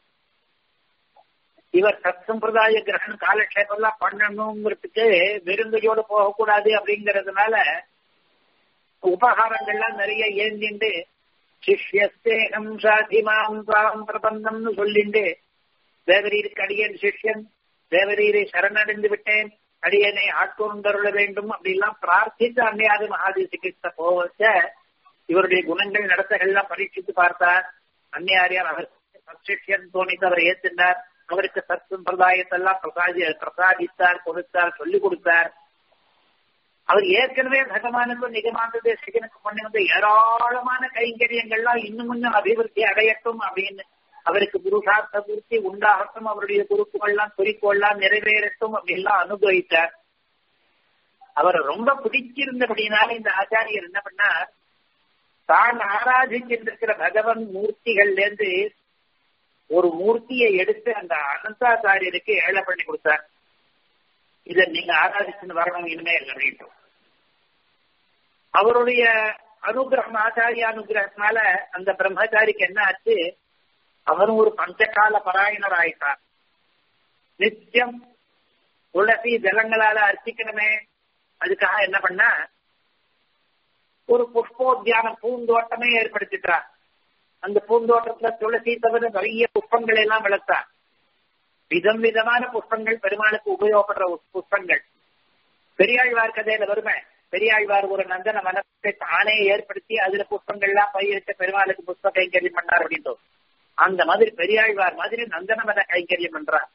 இவர் சத் சம்பிரதாய கிரகணம் காலக்ஷேபம்லாம் பண்ணணுங்கிறதுக்கு விருந்தையோடு போகக்கூடாது அப்படிங்கறதுனால உபகாரங்கள்லாம் நிறைய ஏந்திண்டு சிஷ்யஸ்தேகம் சாதிமாம் தாம் பிரபந்தம்னு சொல்லிண்டு தேவரீருக்கு அடியன் சிஷ்யன் தேவரீரை சரணடைந்து விட்டேன் அடியனை ஆட்கொண்டருள வேண்டும் அப்படிலாம் பிரார்த்தித்து அன்னையாது மகாதேசிகிட்ட போவச்ச இவருடைய குணங்கள் நடத்தைகள்லாம் பரீட்சித்து பார்த்தார் அன்னையாரியார் அவர் சத்சிஷ்யன் தோணித்து அவர் ஏற்றினார் அவருக்கு சத் சம்பிரதாயத்தெல்லாம் பிரசாதி பிரசாதித்தார் கொடுத்தார் சொல்லிக் கொடுத்தார் அவர் ஏற்கனவே பகவானுக்கும் நிகமாந்த தேசிகனுக்கு பண்ணி வந்த ஏராளமான கைங்கரியங்கள்லாம் இன்னும் இன்னும் அபிவிருத்தி அடையட்டும் அப்படின்னு அவருக்கு புருஷார்த்த பூர்த்தி உண்டாகட்டும் அவருடைய குறிப்புகள்லாம் குறிக்கோள்லாம் நிறைவேறட்டும் அப்படின்லாம் அனுபவித்தார் அவரை ரொம்ப பிடிச்சிருந்தபடினால இந்த ஆச்சாரியர் என்ன பண்ணார் தான் ஆராதிச்சிருந்திருக்கிற பகவன் மூர்த்திகள்ல இருந்து ஒரு மூர்த்தியை எடுத்து அந்த அனந்தாச்சாரியருக்கு ஏழை பண்ணி கொடுத்தார் இதை நீங்க ஆராதிச்சுன்னு வரணும் இனிமேல் அப்படின்ட்டு அவருடைய அனுகிரகம் ஆச்சாரிய அனுகிரகத்தினால அந்த பிரம்மச்சாரிக்கு என்ன ஆச்சு அவரும் ஒரு பஞ்சகால பராயணர் ஆயிட்டார் நித்தியம் துளசி ஜலங்களால அர்ச்சிக்கணுமே அதுக்காக என்ன பண்ண ஒரு புஷ்போத்தியானம் பூந்தோட்டமே ஏற்படுத்திட்டார் அந்த பூந்தோட்டத்துல துளசி தவிர நிறைய புஷ்பங்கள் எல்லாம் வளர்த்தார் விதம் விதமான புஷ்பங்கள் பெருமாளுக்கு உபயோகப்படுற புஷ்பங்கள் பெரியாழ்வார் கதையில வருமே பெரியாழ்வார் ஒரு நந்தன வனத்தை தானே ஏற்படுத்தி அதுல புஷ்பங்கள்லாம் பயிரிட்ட பெருமாளுக்கு புஷ்ப கைங்கரியம் பண்ணார் அப்படின்ட்டு அந்த மாதிரி பெரியாழ்வார் மாதிரி நந்தனவன கைங்கரியம் பண்றார்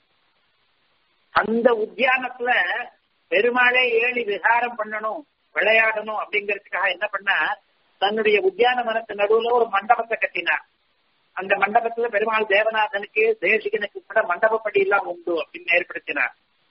அந்த உத்தியானத்துல பெருமாளே ஏழி விகாரம் பண்ணணும் விளையாடணும் அப்படிங்கறதுக்காக என்ன பண்ணா தன்னுடைய உத்தியான மனத்து நடுவுல ஒரு மண்டபத்தை கட்டினார் அந்த மண்டபத்துல பெருமாள் தேவநாதனுக்கு தேசிகனுக்கு கூட மண்டபப்படி எல்லாம் உண்டு அப்படின்னு ஏற்படுத்தினார்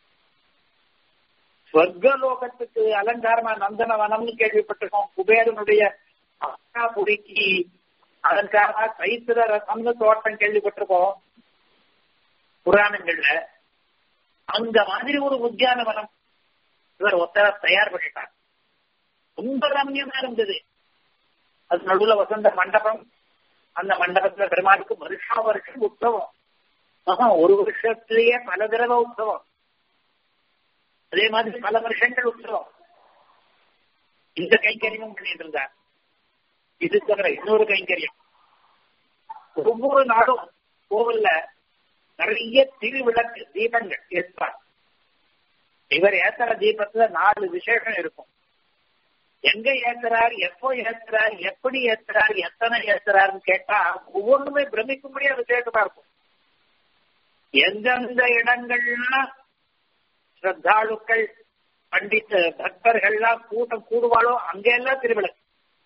ஸ்வர்கலோகத்துக்கு அலங்காரமா நந்தனவனம்னு கேள்விப்பட்டிருக்கோம் குபேரனுடைய புடிக்கு அதற்காக சைத்திர ரசம்னு தோட்டம் கேள்விப்பட்டிருக்கோம் புராணங்கள்ல அந்த மாதிரி ஒரு உத்தியானவனம் இவர் ஒத்தர தயார் பண்ணிட்டார் ரொம்ப ரம்யமா இருந்தது அது நடுவுல வசந்த மண்டபம் அந்த மண்டபத்துல பெருமாளுக்கு வருஷா வருஷம் உற்சவம் ஆஹா ஒரு வருஷத்திலேயே பல தடவை உற்சவம் அதே மாதிரி பல வருஷங்கள் உற்சவம் இந்த கைங்கரியமும் பண்ணிட்டு இருந்தார் இது தவிர இன்னொரு கைங்கரியம் ஒவ்வொரு நாளும் கோவில்ல நிறைய திருவிளக்கு தீபங்கள் ஏற்பார் இவர் ஏத்தர தீபத்துல நாலு விசேஷம் இருக்கும் எங்க ஏத்துறார் எப்போ ஏத்துறார் எப்படி ஏத்துறார் எத்தனை ஏத்துறாருன்னு கேட்டா ஒவ்வொன்றுமே பிரமிக்கும்படியா விசேஷமா இருக்கும் எந்தெந்த இடங்கள்லாம் ஸ்ரத்தாளுக்கள் பண்டித்த பக்தர்கள்லாம் கூட்டம் கூடுவாளோ அங்கெல்லாம் திருவிளக்கு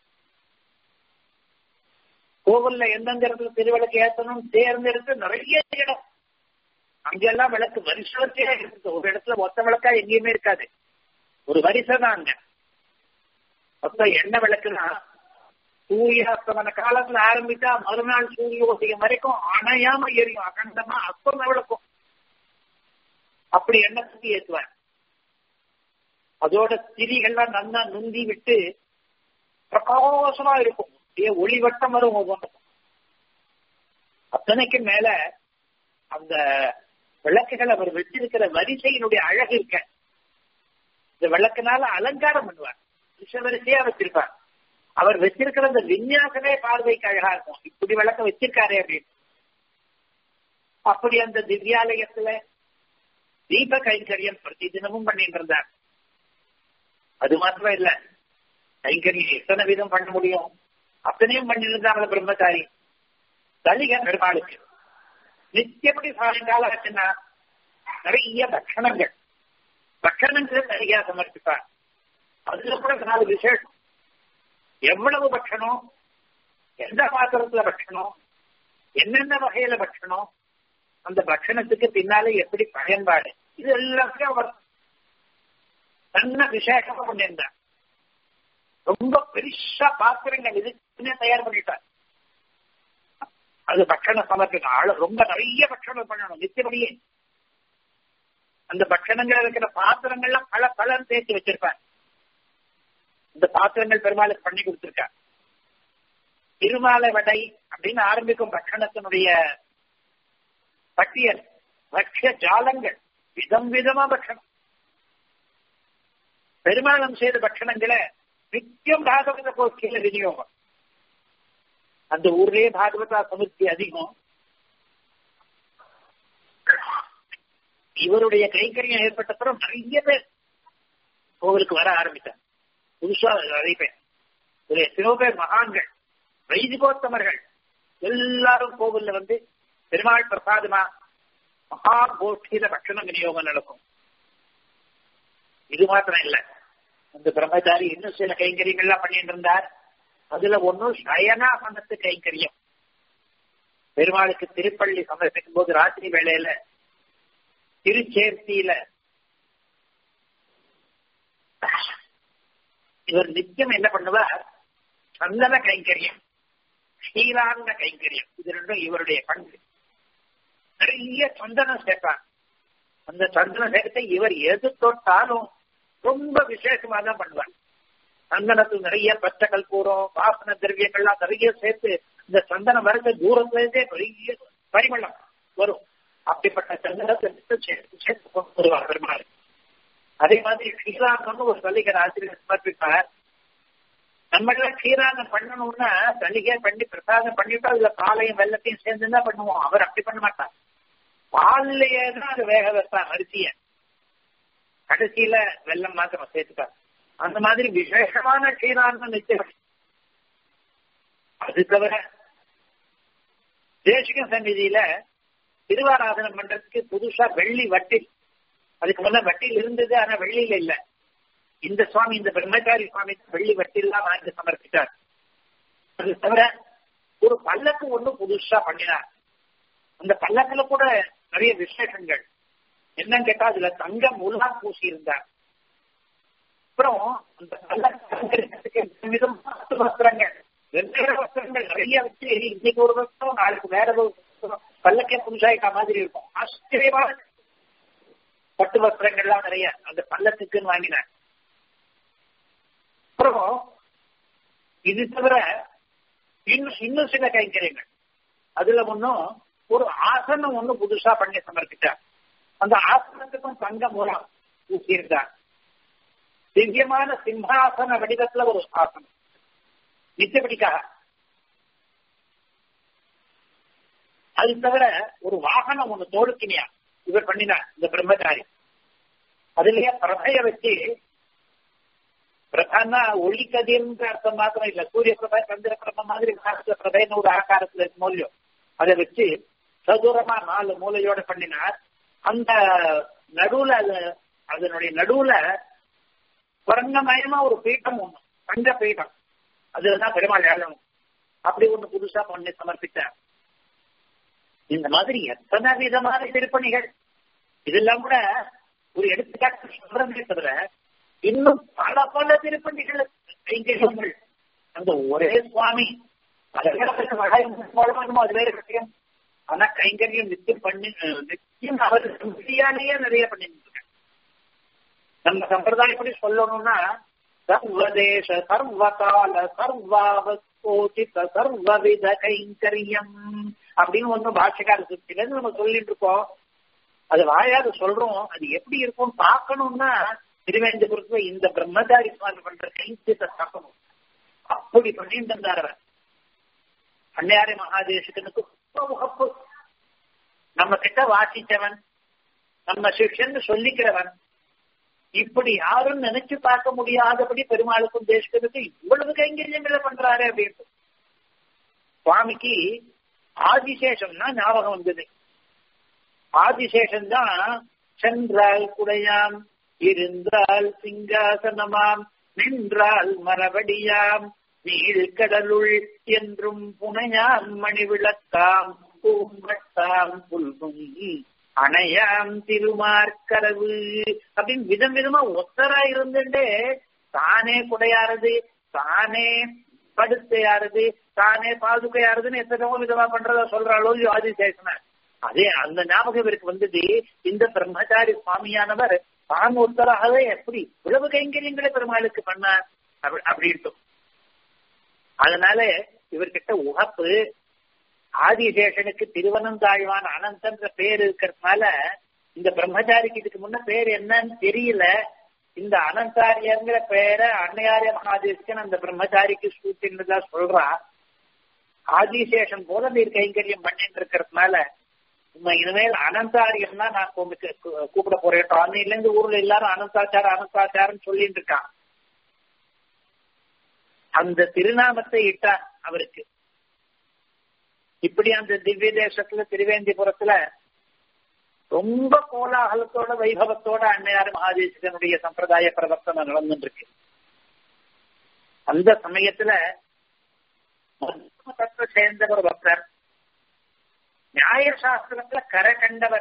கோவில்ல எந்தெந்த இடத்துல திருவிளக்கு ஏத்தணும் தேர்ந்தெடுத்து நிறைய இடம் அங்கெல்லாம் விளக்கு வரிசையா இருக்குது ஒரு இடத்துல ஒத்த விளக்கா எங்கேயுமே இருக்காது ஒரு வரிசை தான் அங்க மொத்தம் எண்ணெய் விளக்குனா சூரியாஸ்தமன காலத்துல ஆரம்பிச்சா மறுநாள் சூரிய உதயம் வரைக்கும் அணையாம எரியும் அகண்டமா அஸ்தம விளக்கும் அப்படி எண்ணெய் தூக்கி ஏற்றுவார் அதோட திரிகள்லாம் நல்லா நுந்தி விட்டு பிரகாசமா இருக்கும் அப்படியே ஒளிவட்டம் வரும் ஒவ்வொன்றும் அத்தனைக்கு மேல அந்த விளக்குகள் அவர் வச்சிருக்கிற வரிசையினுடைய அழகு இருக்க இந்த விளக்குனால அலங்காரம் பண்ணுவார் விஷ வரிசையா வச்சிருப்பார் அவர் வச்சிருக்கிற அந்த விஞ்ஞாசமே பார்வைக்கு அழகா இருக்கும் இப்படி விளக்க வச்சிருக்காரு அப்படின்னு அப்படி அந்த திவ்யாலயத்துல தீப கைங்கரியம் பிரதி தினமும் பண்ணிட்டு இருந்தார் அது மாத்திரம் இல்ல கைங்கரியம் எத்தனை விதம் பண்ண முடியும் அத்தனையும் பண்ணிருந்தாங்க பிரம்மச்சாரி தலிக பெருமாளுக்கு நித்தியப்படி சாயங்காலம் ஆச்சுன்னா நிறைய பட்சணங்கள் பட்சணங்கள் நிறைய சமர்ப்பிப்பார் அதுல கூட நாலு விசேஷம் எவ்வளவு பட்சணம் எந்த பாத்திரத்துல பட்சணம் என்னென்ன வகையில பட்சணம் அந்த பட்சணத்துக்கு பின்னாலே எப்படி பயன்பாடு இது எல்லாத்தையும் அவர் தன்ன விசேஷமா பண்ணியிருந்தார் ரொம்ப பெருசா பாத்திரங்கள் இதுக்குன்னே தயார் பண்ணிட்டார் அது பட்சணம் சமர்ப்பிக்க ஆளு ரொம்ப நிறைய பட்சணம் பண்ணணும் நித்தியபடியே அந்த பட்சணங்கள் இருக்கிற பாத்திரங்கள்லாம் பல பலன் தேய்ச்சி வச்சிருப்பார் இந்த பாத்திரங்கள் பெருமாளுக்கு பண்ணி கொடுத்திருக்கார் திருமாலை வடை அப்படின்னு ஆரம்பிக்கும் பட்சணத்தினுடைய பட்டியல் பட்ச ஜாலங்கள் விதம் விதமா பட்சணம் பெருமாளம் செய்த பட்சணங்களை நித்தியம் பாகவத கோஷ்டியில விநியோகம் அந்த ஊர்லயே பாகவதா சமுத்தி அதிகம் இவருடைய கைங்கரியம் ஏற்பட்ட பிறகு நிறைய பேர் கோவிலுக்கு வர ஆரம்பித்தார் புதுசா நிறைய பேர் இதுல எத்தனையோ பேர் மகான்கள் வைதிகோத்தமர்கள் எல்லாரும் கோவில்ல வந்து பெருமாள் பிரசாதமா மகா கோஷ்டியில பட்சண விநியோகம் நடக்கும் இது மாத்திரம் இல்ல அந்த பிரம்மச்சாரி இன்னும் சில கைங்கரியங்கள்லாம் பண்ணிட்டு இருந்தார் அதுல ஒன்னும் சயனாசனத்து கைங்கரியம் பெருமாளுக்கு திருப்பள்ளி சமர்ப்பிக்கும் போது ராத்திரி வேளையில திருச்சேர்த்தியில இவர் நித்தியம் என்ன பண்ணுவார் சந்தன கைங்கரியம் ஸ்ரீராங்க கைங்கரியம் இது ரெண்டும் இவருடைய பண்பு நிறைய சந்தனம் சேர்ப்பார் அந்த சந்தன சேர்த்தை இவர் எது தொட்டாலும் ரொம்ப விசேஷமா தான் பண்ணுவார் சந்தனத்தில் நிறைய பச்சை கல்பூரம் வாசன திரவியங்கள்லாம் நிறைய சேர்த்து இந்த சந்தனம் வரைஞ்ச தூரத்துல இருந்தே பெரிய பரிமளம் வரும் அப்படிப்பட்ட சந்தனத்தை சேர்த்து சேர்த்து கொண்டு வருவார் பெருமாள் அதே மாதிரி ஸ்ரீராங்கம்னு ஒரு சல்லிகர் ஆசிரியர் சமர்ப்பிப்பார் நம்மள ஸ்ரீராங்கம் பண்ணணும்னா சல்லிகை பண்ணி பிரசாதம் பண்ணிட்டு அதுல பாலையும் வெள்ளத்தையும் சேர்ந்து தான் பண்ணுவோம் அவர் அப்படி பண்ண மாட்டார் பால்லையே தான் அது வேக வைப்பார் அரிசிய கடைசியில வெள்ளம் மாத்திரம் சேர்த்துப்பார் அந்த மாதிரி விசேஷமான ஸ்ரீராங்கம் நிச்சயம் அது தவிர தேசிக சந்நிதியில திருவாராதனம் பண்றதுக்கு புதுசா வெள்ளி வட்டில் அதுக்கு முன்ன வட்டில் இருந்தது ஆனா வெள்ளியில இல்ல இந்த சுவாமி இந்த பிரம்மச்சாரி சுவாமி வெள்ளி வட்டிலாம் வாங்கி சமர்ப்பித்தார் அது தவிர ஒரு பல்லக்கு ஒண்ணு புதுசா பண்ணினார் அந்த பல்லக்குல கூட நிறைய விசேஷங்கள் என்னன்னு கேட்டா அதுல தங்க முலா பூசி இருந்தார் அப்புறம் அந்த பல்லக்கு விதம் வஸ்திரங்கள் வெவ்வேறு வஸ்திரங்கள் நிறைய வச்சு இன்னைக்கு ஒரு வஸ்திரம் நாளைக்கு வேற ஒரு பல்லக்கே புதுசாயிட்ட மாதிரி இருக்கும் ஆச்சரியமான பட்டு வஸ்திரங்கள்லாம் நிறைய அந்த பல்லத்துக்குன்னு வாங்கினார் அப்புறம் இது தவிர இன்னும் இன்னும் சில கைங்கரியங்கள் அதுல ஒன்னும் ஒரு ஆசனம் ஒண்ணு புதுசா பண்ணி சமர்ப்பித்தார் அந்த ஆசனத்துக்கும் தங்க மூலம் ஊசியிருந்தார் திவ்யமான சிம்ஹாசன வடிவத்துல ஒரு ஆசனம் நிச்சயப்படிக்காக அது தவிர ஒரு வாகனம் ஒண்ணு தோடுக்கினியா இவர் பண்ணினார் இந்த பிரம்மச்சாரி அதுலயே பிரபைய வச்சு பிரதான ஒளி கதிர்ன்ற அர்த்தம் மாத்திரம் இல்ல சூரிய பிரபை சந்திர பிரபை மாதிரி பாரத பிரபைன்னு ஒரு ஆகாரத்துல இருக்கு மூலியம் அதை வச்சு சதுரமா நாலு மூலையோட பண்ணினார் அந்த நடுவுல அது அதனுடைய நடுவுல சுரங்கமயமா ஒரு பீட்டம் ஒண்ணு தங்க பீட்டம் அதுலதான் பெருமாள் ஏழணும் அப்படி ஒண்ணு புதுசா பண்ணி சமர்ப்பித்தார் இந்த மாதிரி எத்தனை விதமான திருப்பணிகள் இதெல்லாம் கூட ஒரு எடுத்துக்காட்டு சொல்றதே தவிர இன்னும் பல பல திருப்பணிகள் கைங்கரியங்கள் அந்த ஒரே சுவாமி மூலமாகமோ அது வேற விஷயம் ஆனா கைங்கரியம் நித்தியம் பண்ணி நித்தியம் அவர் முடியாலேயே நிறைய பண்ணிட்டு இருக்காங்க நம்ம சம்பிரதாயப்படி சொல்லணும்னா சர்வதேச சர்வகால சர்வாவஸ்தோதித சர்வவித கைங்கரியம் அப்படின்னு ஒண்ணு பாஷக்கார சுத்தில நம்ம சொல்லிட்டு இருக்கோம் அது வாயாவது சொல்றோம் அது எப்படி இருக்கும் பார்க்கணும்னா திருவேந்தபுரத்துல இந்த பிரம்மச்சாரி சுவாமி பண்ற கைங்கரியத்தை பார்க்கணும் அப்படி பண்ணிட்டு இருந்தார் அவர் அன்னையாரி மகாதேசனுக்கு முகப்பு நம்ம கிட்ட வாசிச்சவன் நம்ம சிஷ்யன் சொல்லிக்கிறவன் இப்படி யாரும் நினைச்சு பார்க்க முடியாதபடி பெருமாளுக்கும் தேசத்துக்கு இவ்வளவு கைங்கரியங்களை பண்றாரு அப்படின்னு சுவாமிக்கு ஆதிசேஷம்னா ஞாபகம் வந்தது ஆதிசேஷன் தான் சென்றால் குடையாம் இருந்தால் சிங்காசனமாம் நின்றால் மரபடியாம் நீழ்கடலுள் என்றும் புனையாம் மணி விளக்காம் பூங்கட்டாம் புல்கும் அணையாம் திருமார்கரவு அப்படின்னு விதம் விதமா ஒத்தரா இருந்துட்டே தானே குடையாறது தானே படுத்தையாறது தானே பாதுகையாருதுன்னு எத்தனையோ விதமா பண்றதா சொல்றாளோ ஆதிசேஷன அதே அந்த ஞாபகம் இவருக்கு வந்தது இந்த பிரம்மச்சாரி சுவாமியானவர் தான் ஒருத்தராகவே எப்படி உழவு கைங்கரியங்களை பெருமாளுக்கு பண்ணார் அப்படின்ட்டு அதனால இவர்கிட்ட உகப்பு ஆதிசேஷனுக்கு திருவனந்தாழ்வான் அனந்தன்ற பேர் இருக்கிறதுனால இந்த பிரம்மச்சாரிக்கு இதுக்கு முன்ன பேர் என்னன்னு தெரியல இந்த அனந்தாரியங்கிற பேரை அன்னையாரிய மகாதேசன் அந்த பிரம்மச்சாரிக்கு சூட்டின்னு சொல்றா ஆதிசேஷன் போல நீர் கைங்கரியம் பண்ணிட்டு இருக்கிறதுனால இனிமேல் அனந்தாரியம் தான் நான் கூப்பிட போறேன் அன்னையில இருந்து ஊர்ல எல்லாரும் அனந்தாச்சாரம் அனந்தாச்சாரம் சொல்லிட்டு இருக்கான் அந்த திருநாமத்தை இட்டார் அவருக்கு இப்படி அந்த திவ்ய தேசத்துல திருவேந்திபுரத்துல ரொம்ப கோலாகலத்தோட வைபவத்தோட அன்னையார் மகாதேசனுடைய சம்பிரதாய பிரவர்த்தனம் நடந்துட்டு இருக்கு அந்த சமயத்துல தத்துவ சேர்ந்தவர் பக்தர் நியாய சாஸ்திரத்துல கரை கண்டவர்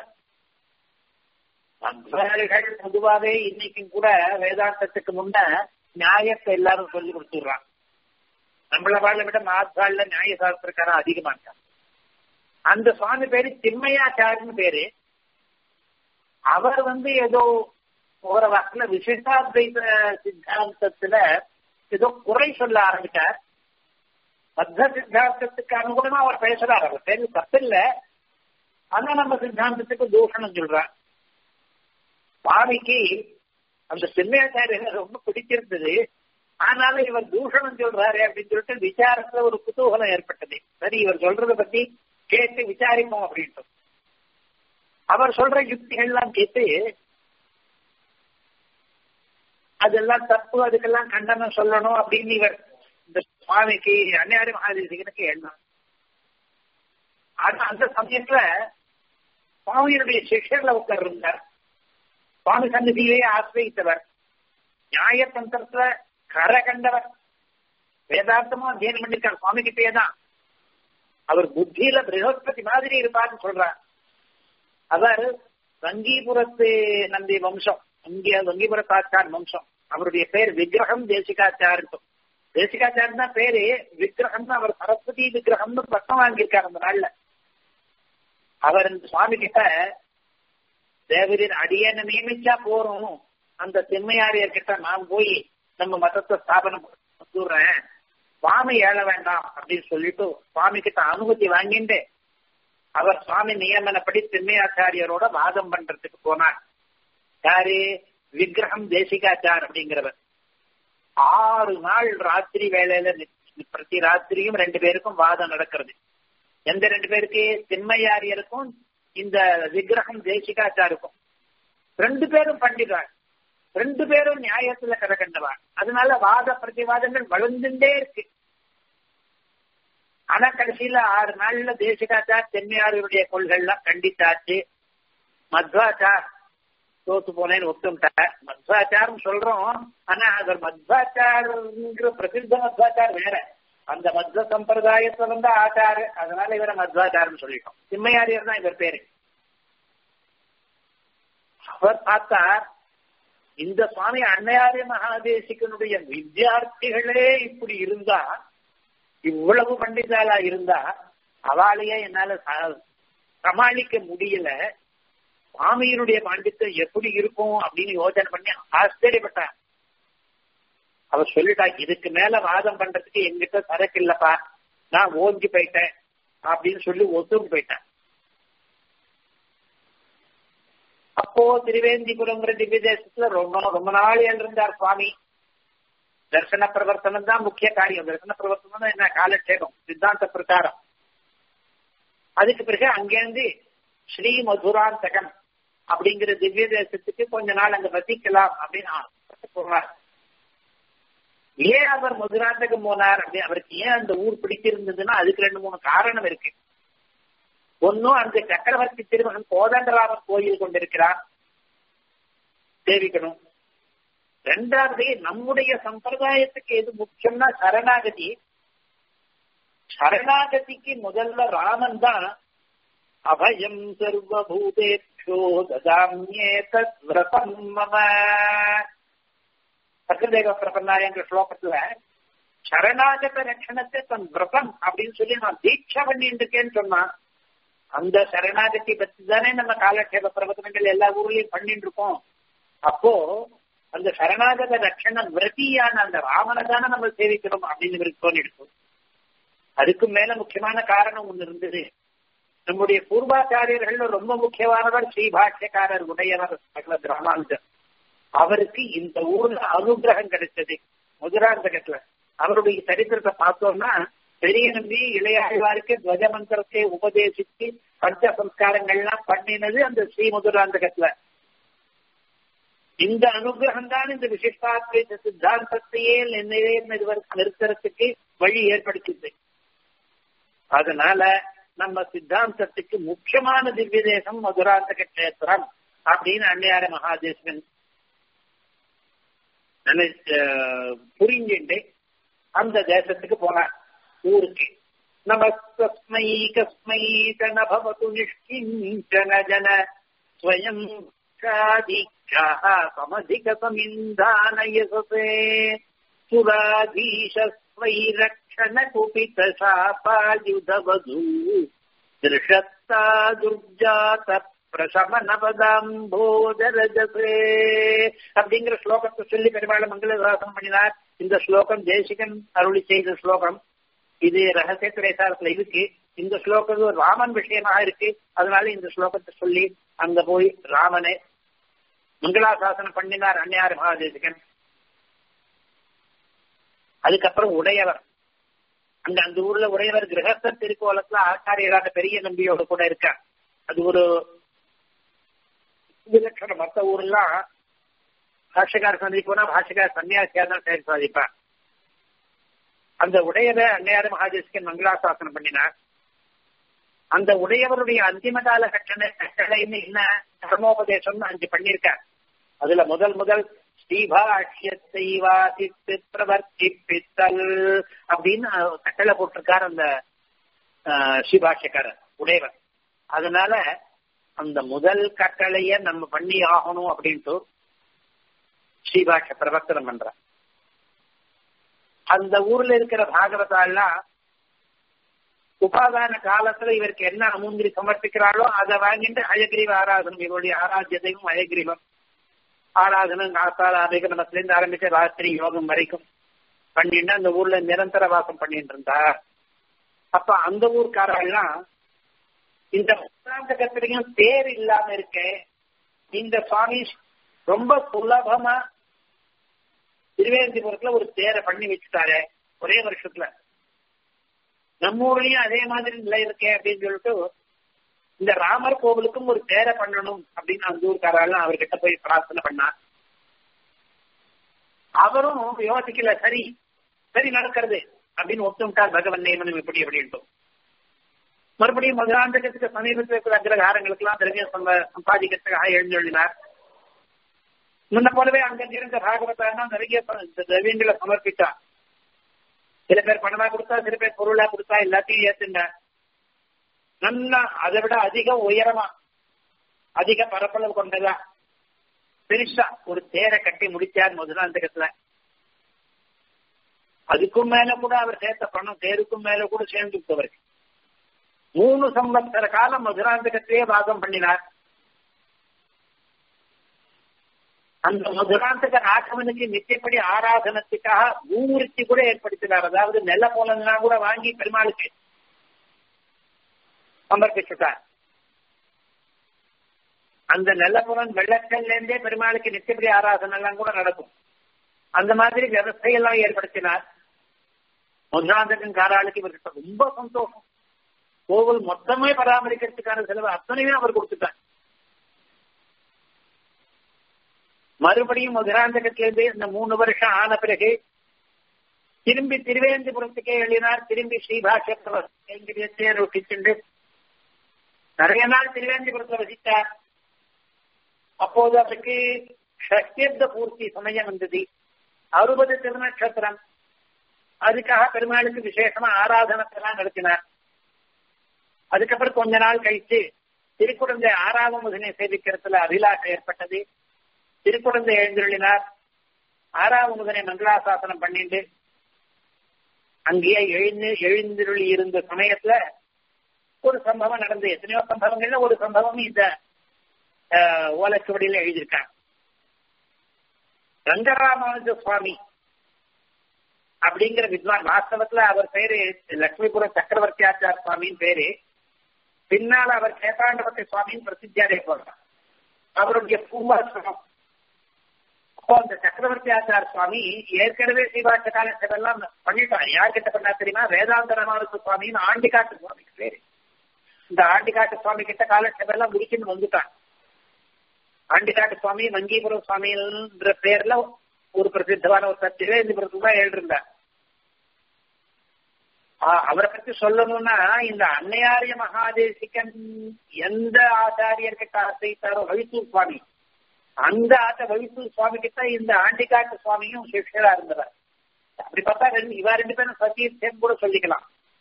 பக்தர்கள் பொதுவாவே இன்னைக்கும் கூட வேதாந்தத்துக்கு முன்ன நியாயத்தை எல்லாரும் சொல்லி கொடுத்துடுறான் நம்மள வாழ விட மாத்தாள்ல நியாய சாஸ்திரக்காரன் அதிகமா இருக்கான் அந்த சுவாமி பேரு திம்மையாச்சாரின்னு பேரு அவர் வந்து ஏதோ போற வாக்குல விசிஷ்டாத்வைத சித்தாந்தத்துல ஏதோ குறை சொல்ல ஆரம்பிச்சார் பத்த சித்தாந்தத்துக்கு அனுகுணமா அவர் பேசுறார் அவர் பேரு தப்பில்ல ஆனா நம்ம சித்தாந்தத்துக்கு தூஷணம் சொல்றார் சுவாமிக்கு அந்த சிம்மையாச்சாரியர் ரொம்ப பிடிச்சிருந்தது ஆனாலும் இவர் தூஷணம் சொல்றாரு அப்படின்னு சொல்லிட்டு விசாரத்துல ஒரு குதூகலம் ஏற்பட்டது சரி இவர் சொல்றத பத்தி கேட்டு விசாரிப்போம் அப்படின்ட்டு அவர் சொல்ற யுக்திகள்லாம் கேட்டு அதெல்லாம் தப்பு அதுக்கெல்லாம் கண்டனம் சொல்லணும் அப்படின்னு இவர் இந்த சுவாமிக்கு அன்னையாரி மகாதேசிகனுக்கு எண்ணம் ஆனா அந்த சமயத்துல சுவாமியினுடைய சிஷ்யர்ல ஒருத்தர் இருந்தார் சுவாமி சந்நிதியிலே ஆசிரியத்தவர் நியாயதந்திரத்துல கரை கண்டவர் வேதாந்தமும் அத்தியனம் பண்ணிருக்கார் சுவாமி கிட்டே தான் அவர் புத்தியில பிரகஸ்பதி மாதிரி இருப்பார்னு சொல்றார் அவர் வங்கிபுரத்து நந்தி வம்சம் அங்கே வங்கிபுரத்தாச்சார் வம்சம் அவருடைய பேர் விக்கிரகம் தேசிகாச்சார் தேசிகாச்சார் தான் பேரு விக்கிரகம் அவர் சரஸ்வதி விக்கிரகம்னு பட்டம் வாங்கியிருக்காரு அந்த நாள்ல அவர் இந்த சுவாமி கிட்ட தேவரின் அடியனை நியமிச்சா போறோம் அந்த திண்மையாரியர் கிட்ட நான் போய் நம்ம மதத்தை ஸ்தாபனம் சொல்றேன் சுவாமி ஏழ வேண்டாம் அப்படின்னு சொல்லிட்டு சுவாமி கிட்ட அனுமதி வாங்கிட்டு அவர் சுவாமி நியமனப்படி திண்மையாச்சாரியரோட வாதம் பண்றதுக்கு போனார் யாரு விக்கிரகம் தேசிகாச்சார் அப்படிங்கிறவர் ஆறு நாள் ராத்திரி வேலையில பிரதி ராத்திரியும் ரெண்டு பேருக்கும் வாதம் நடக்கிறது எந்த ரெண்டு பேருக்கு திண்மையாரியருக்கும் இந்த விக்கிரகம் தேசிகாச்சாருக்கும் ரெண்டு பேரும் பண்டிதார் ரெண்டு பேரும் நியாயத்துல கதை கண்டவா அதனால வாத பிரதிவாதங்கள் வளர்ந்துட்டே இருக்கு ஆனா கடைசியில ஆறு நாள்ல தேசிகாச்சார் தென்மையாருடைய கொள்கைலாம் கண்டித்தாச்சு மத்வாச்சார் தோத்து போனேன்னு ஒத்துட்டார் மத்வாச்சாரம் சொல்றோம் ஆனா அவர் மத்வாச்சார்ங்கிற பிரசித்த மத்வாச்சார் வேற அந்த மத்வ சம்பிரதாயத்துல வந்து ஆச்சாரு அதனால இவரை மத்வாச்சாரம் சொல்லிட்டோம் திம்மையாரியர் தான் இவர் பேரு அவர் பார்த்தா இந்த சுவாமி அன்னையாரிய மகாதேசிகனுடைய வித்தியார்த்திகளே இப்படி இருந்தா இவ்வளவு பண்டிதாளா இருந்தா அவளையே என்னால சமாளிக்க முடியல சுவாமியினுடைய பாண்டித்தம் எப்படி இருக்கும் அப்படின்னு யோசனை பண்ணி ஆச்சரியப்பட்டான் அவர் சொல்லிட்டா இதுக்கு மேல வாதம் பண்றதுக்கு எங்கிட்ட சரக்கு இல்லப்பா நான் ஓஞ்சி போயிட்டேன் அப்படின்னு சொல்லி ஒத்துக்கு போயிட்டேன் அப்போ திருவேந்திபுரம்ங்கிற திவ்ய தேசத்துல ரொம்ப ரொம்ப நாள் இருந்தார் சுவாமி தர்சன பிரவர்த்தனம் தான் முக்கிய காரியம் தர்சன பிரவர்த்தனம் தான் என்ன காலட்சேபம் சித்தாந்த பிரகாரம் அதுக்கு பிறகு அங்கேருந்து ஸ்ரீ மதுராந்தகம் அப்படிங்கிற திவ்ய தேசத்துக்கு கொஞ்ச நாள் அங்க வசிக்கலாம் அப்படின்னு போனார் ஏன் அவர் மதுராந்தகம் போனார் அப்படி அவருக்கு ஏன் அந்த ஊர் பிடிச்சிருந்ததுன்னா அதுக்கு ரெண்டு மூணு காரணம் இருக்கு ஒன்னும் அந்த சக்கரவர்த்தி திருமகன் கோதண்டராமன் கோயில் கொண்டிருக்கிறார் சேவிக்கணும் ரெண்டாவது நம்முடைய சம்பிரதாயத்துக்கு எது முக்கியம்னா சரணாகதி சரணாகதிக்கு முதல்ல ராமன் தான் அபயம் சர்வபூதேபியோ ததாமியே தத் விரதம் மம சக்கரதேவ பிரபன்னாயங்கிற ஸ்லோகத்துல சரணாகத ரட்சணத்தை தன் விரதம் அப்படின்னு சொல்லி நான் தீட்சை பண்ணிட்டு இருக்கேன்னு சொன்னான் அந்த சரணாகதி பத்தி தானே நம்ம காலட்சேப பிரவர்த்தனங்கள் எல்லா ஊர்லயும் பண்ணிட்டு இருக்கோம் அப்போ அந்த சரணாகத ரட்சண விரதியான அந்த ராமனை தானே நம்ம சேவிக்கிறோம் அப்படின்னு இவருக்கு தோணிடுக்கும் அதுக்கு மேல முக்கியமான காரணம் ஒண்ணு இருந்தது நம்முடைய பூர்வாச்சாரியர்கள் ரொம்ப முக்கியமானவர் ஸ்ரீபாஷ்யக்காரர் உடையவர் பகவத் ராமானுஜர் அவருக்கு இந்த ஊர்ல அனுகிரகம் கிடைச்சது மதுராந்தகத்துல அவருடைய சரித்திரத்தை பார்த்தோம்னா பெரிய நம்பி இளையாழ்வாருக்கு துவஜ மந்திரத்தை உபதேசித்து பஞ்ச சம்ஸ்காரங்கள்லாம் பண்ணினது அந்த ஸ்ரீ மதுராந்தகத்துல இந்த அனுகிரகம் தான் இந்த விசிஷ்டாத்வைத சித்தாந்தத்தையே நிறுத்தறதுக்கு வழி ஏற்படுத்தியது அதனால நம்ம சித்தாந்தத்துக்கு முக்கியமான திவ்ய தேசம் மதுராந்தக கஷேத்திரம் அப்படின்னு அன்னையார மகாதேசன் புரிஞ்சுட்டு அந்த தேசத்துக்கு போனார் ஊருக்கு நமஸ்தஸ்மை கஸ்மை நபவது நிஷ்கிஞ்சன ஜன ஸ்வயம் சாதிக்காः समधिकसमिन्धानयससे सुराधीशस्वैरक्षणकुपितशापायुधवधू दृशत्ता दुर्जात பிரசமனபதாம்போதரஜசே அப்படிங்கிற ஸ்லோகத்தை சொல்லி பெருமாள் மங்களதாசனம் பண்ணினார் இந்த ஸ்லோகம் தேசிகன் அருளி செய்த ஸ்லோகம் இது ரகசிய திரைசாரத்துல இருக்கு இந்த ஸ்லோகம் ராமன் விஷயமாக இருக்கு அதனால இந்த ஸ்லோகத்தை சொல்லி அங்க போய் ராமனை மங்களாசாசனம் பண்ணினார் அன்னையார் மகாதேசிகன் அதுக்கப்புறம் உடையவர் அங்க அந்த ஊர்ல உடையவர் கிரகஸ்த திருக்கோலத்துல ஆச்சாரியரான பெரிய நம்பியோடு கூட இருக்கார் அது ஒரு விலட்சணம் மற்ற ஊர்லாம் பாஷகார சந்திப்போனா பாஷகார சன்னியாசியா தான் செயல் சாதிப்பார் அந்த உடையவ அன்னையார் மகாதேசிகன் மங்களாசாசனம் பண்ணினார் அந்த உடையவருடைய அந்திம கால கட்டளை கட்டளைன்னு என்ன தர்மோபதேசம்னு அஞ்சு பண்ணியிருக்கார் அதுல முதல் முதல் ஸ்ரீபாஷ்யத்தை வாசித்து பிரவர்த்திப்பித்தல் அப்படின்னு கட்டளை போட்டிருக்கார் அந்த ஸ்ரீபாஷ்யக்காரர் உடையவர் அதனால அந்த முதல் கட்டளைய நம்ம பண்ணி ஆகணும் அப்படின்ட்டு ஸ்ரீபாஷ்ய பிரவர்த்தனம் பண்ற அந்த ஊர்ல இருக்கிற பாகவதாலாம் உபாதான காலத்துல இவருக்கு என்ன அமுந்திரி சமர்ப்பிக்கிறாளோ அதை வாங்கிட்டு அயகிரீவ ஆராதனம் இவருடைய ஆராத்தியத்தையும் அயகிரீவம் ஆராதனம் காத்தால் அபிகரணத்துல இருந்து ஆரம்பிச்ச ராத்திரி யோகம் வரைக்கும் பண்ணிட்டு அந்த ஊர்ல நிரந்தர வாசம் பண்ணிட்டு இருந்தா அப்ப அந்த ஊர்க்காரெல்லாம் இந்த புராந்தகத்திலையும் பேர் இல்லாம இருக்க இந்த சுவாமி ரொம்ப சுலபமா திருவேந்திபுரத்துல ஒரு தேரை பண்ணி வச்சுட்டாரு ஒரே வருஷத்துல நம்ம ஊர்லயும் அதே மாதிரி நிலை இருக்கே அப்படின்னு சொல்லிட்டு இந்த ராமர் கோவிலுக்கும் ஒரு தேரை பண்ணணும் அப்படின்னு அந்த ஊர்க்காரெல்லாம் அவர்கிட்ட போய் பிரார்த்தனை பண்ணார் அவரும் யோசிக்கல சரி சரி நடக்கிறது அப்படின்னு ஒத்துட்டார் பகவன் நியமனம் இப்படி அப்படின்ட்டு மறுபடியும் மதுராந்தகத்துக்கு சமீபத்தில் இருக்கிற அக்ரகாரங்களுக்கு எல்லாம் திரவியம் சம்பாதிக்கிறதுக்காக எழுந்தொழினார் முன்ன போலவே அங்க இருந்த பாகவதானா நிறைய திரவியங்களை சமர்ப்பித்தார் சில பேர் பணமா கொடுத்தா சில பேர் பொருளா கொடுத்தா எல்லாத்தையும் ஏத்துனார் நல்லா அதை விட அதிக உயரமா அதிக பரப்பளவு கொண்டதா பெருசா ஒரு தேரை கட்டி முடிச்சார் மதுராந்தகத்துல அதுக்கும் மேல கூட அவர் சேர்த்த பணம் தேருக்கும் மேல கூட சேர்ந்து அவருக்கு மூணு சம்பத்சர காலம் மதுராந்தகத்திலேயே வாதம் பண்ணினார் அந்த மதுராந்தக ராகவனுக்கு நித்தியப்படி ஆராதனத்துக்காக பூவிருத்தி கூட ஏற்படுத்தினார் அதாவது நெல்ல போலன்னா கூட வாங்கி பெருமாளுக்கு சமர்ப்பிச்சுட்டார் அந்த நெல்லப்புறம் வெள்ளக்கல்ல இருந்தே பெருமாளுக்கு நித்தியப்படி ஆராதனை எல்லாம் கூட நடக்கும் அந்த மாதிரி விவசாயெல்லாம் ஏற்படுத்தினார் மதுராந்தகன் காராளுக்கு இவர்கிட்ட ரொம்ப சந்தோஷம் கோவில் மொத்தமே பராமரிக்கிறதுக்கான செலவு அத்தனையுமே அவர் கொடுத்துட்டார் மறுபடியும் மதுராந்தகத்திலிருந்து இந்த மூணு வருஷம் ஆன பிறகு திரும்பி திருவேந்திபுரத்துக்கே எழுதினார் திரும்பி ஸ்ரீபாஷத்தை ரொட்டிச்சுண்டு நிறைய நாள் திருவேந்திபுரத்தில் வசித்தார் அப்போது அவருக்கு ஷஷ்டியப்த பூர்த்தி சமயம் வந்தது அறுபது திருநட்சத்திரம் அதுக்காக பெருமாளுக்கு விசேஷமா ஆராதனத்தெல்லாம் நடத்தினார் அதுக்கப்புறம் கொஞ்ச நாள் கழிச்சு திருக்குழந்தை ஆறாவது முதனை சேவிக்கிறதுல அபிலாஷம் ஏற்பட்டது திருக்குழந்தை எழுந்தருளினார் ஆறாவது முதனை மங்களாசாசனம் பண்ணிட்டு அங்கேயே எழுந்து எழுந்தருளி இருந்த சமயத்துல ஒரு சம்பவம் நடந்தது எத்தனையோ சம்பவங்கள்ல ஒரு சம்பவம் இந்த ஓலச்சுவடியில எழுதியிருக்காங்க ரங்கராமானுஜ சுவாமி அப்படிங்கிற வித்வான் வாஸ்தவத்துல அவர் பேரு லட்சுமிபுரம் சக்கரவர்த்தி ஆச்சார் சுவாமின்னு பேரு பின்னால் அவர் கேதாண்டபத்தி சுவாமின்னு பிரசித்தியாரே போறார் அவருடைய பூர்வாசிரமம் அப்போ அந்த சக்கரவர்த்தி ஆச்சார் சுவாமி ஏற்கனவே ஸ்ரீபாஷ காலத்தெல்லாம் பண்ணிட்டார் யார்கிட்ட பண்ணா தெரியுமா வேதாந்த ராமானுஜ சுவாமின்னு ஆண்டிகாட்டு சுவாமிக்கு பேரு இந்த ஆண்டிகாட்டு சுவாமி கிட்ட காலட்சேபெல்லாம் முடிச்சுன்னு வந்துட்டான் ஆண்டிகாட்டு சுவாமி மங்கீபுரம் சுவாமின்ற பேர்ல ஒரு பிரசித்தமான ஒரு திருவேந்திபுரத்துல தான் எழுதிருந்தார் அவரை பத்தி சொல்லணும்னா இந்த அன்னையாரிய மகாதேசிகன் எந்த ஆச்சாரியர்கிட்ட ஆசைத்தாரோ வைத்தூர் சுவாமி அந்த ஆட்ட வைத்தூர் சுவாமி கிட்ட இந்த ஆண்டிகாட்டு சுவாமியும் சிஷ்யரா இருந்தவர் அப்படி பார்த்தா ரெண்டு இவா ரெண்டு பேரும் சத்தீர்த்தேன் கூட சொல்லிக்கலாம்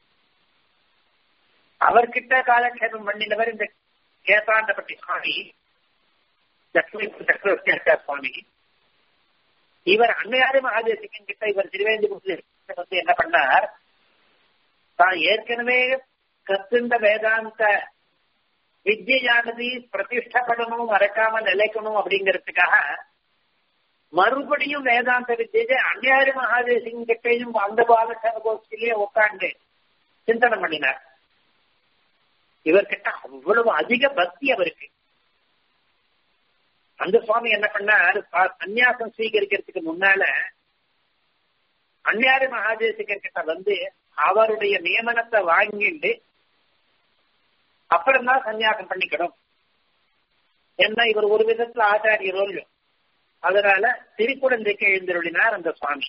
அவர்கிட்ட காலக்ஷேபம் பண்ணினவர் இந்த கேசாண்டப்பட்டி சுவாமி லட்சுமி சக்கரவர்த்தி ஆச்சார் சுவாமி இவர் அன்னையாரி மகாதேசிகன் கிட்ட இவர் திருவேந்திபுரத்தில் வந்து என்ன பண்ணார் தான் ஏற்கனவே கத்துண்ட வேதாந்த வித்யானது பிரதிஷ்டப்படணும் மறக்காம நிலைக்கணும் அப்படிங்கிறதுக்காக மறுபடியும் வேதாந்த வித்தியை அன்னையாரி மகாதேசிகன் கிட்டையும் அந்த பாலசன கோஷ்டிலேயே உட்காந்து சிந்தனை பண்ணினார் இவர்கிட்ட அவ்வளவு அதிக பக்தி அவருக்கு அந்த சுவாமி என்ன பண்ணார் சன்னியாசம் ஸ்வீகரிக்கிறதுக்கு முன்னால அந்நியாரி மகாதேசிகர் கிட்ட வந்து அவருடைய நியமனத்தை வாங்கிட்டு அப்புறம்தான் சன்னியாசம் பண்ணிக்கணும் என்ன இவர் ஒரு விதத்துல ஆச்சாரியரோ இல்லையோ அதனால திருக்குழந்தைக்கு எழுந்தருளினார் அந்த சுவாமி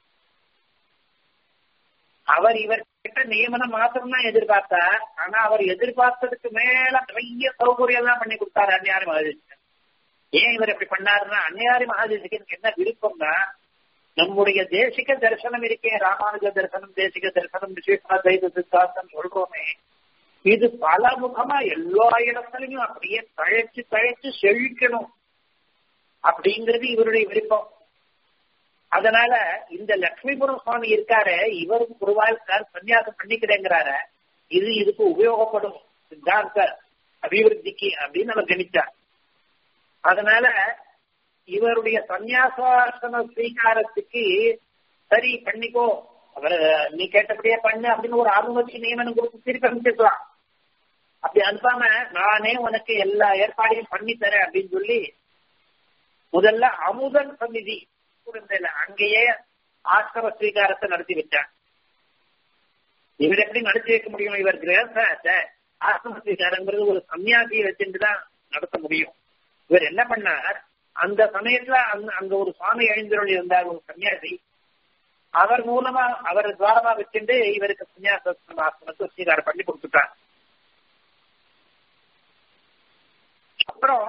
அவர் இவர்கிட்ட நியமனம் மாத்திரம்தான் எதிர்பார்த்தார் ஆனா அவர் எதிர்பார்த்ததுக்கு மேல நிறைய சௌகரியம் எல்லாம் பண்ணி கொடுத்தாரு அந்நியாரி மகாதேசிகன் ஏன் இவர் இப்படி பண்ணாருன்னா அன்னையாரி மகாதேசிகனுக்கு என்ன விருப்பம்னா நம்முடைய தேசிக தரிசனம் இருக்கே ராமானுஜ தரிசனம் தேசிக தரிசனம் விசேஷா தெய்வ சித்தாந்தம் சொல்றோமே இது பல முகமா எல்லா இடத்துலயும் அப்படியே தழைச்சு தழைச்சு செழிக்கணும் அப்படிங்கிறது இவருடைய விருப்பம் அதனால இந்த லட்சுமிபுரம் சுவாமி இருக்காரு இவருக்கு குருவாயிருக்கார் சன்னியாசம் பண்ணிக்கிறேங்கிறார இது இதுக்கு உபயோகப்படும் சித்தாந்த அபிவிருத்திக்கு அப்படின்னு அவர் கணிச்சார் அதனால இவருடைய சந்நியாசாசன ஸ்வீகாரத்துக்கு சரி பண்ணிக்கோ அவர் நீ கேட்டபடியே பண்ணு அப்படின்னு ஒரு அனுமதி நியமனம் கொடுத்து திருப்பி அனுப்பிச்சிருக்கலாம் அப்படி அனுப்பாம நானே உனக்கு எல்லா ஏற்பாடையும் பண்ணி தரேன் அப்படின்னு சொல்லி முதல்ல அமுதன் சந்நிதி குழந்தையில அங்கேயே ஆசிரம ஸ்வீகாரத்தை நடத்தி வச்சார் இவர் எப்படி நடத்தி வைக்க முடியும் இவர் கிரகத்தை ஆசிரம ஸ்வீகாரங்கிறது ஒரு சன்னியாசியை வச்சுட்டு தான் நடத்த முடியும் இவர் என்ன பண்ணார் அந்த சமயத்துல அந்த அங்க ஒரு சுவாமி எழுந்தருள் இருந்தார் ஒரு சன்னியாசி அவர் மூலமா அவர் துவாரமா வச்சுட்டு இவருக்கு சன்னியாசத்தை ஸ்வீகாரம் பண்ணி கொடுத்துட்டார் அப்புறம்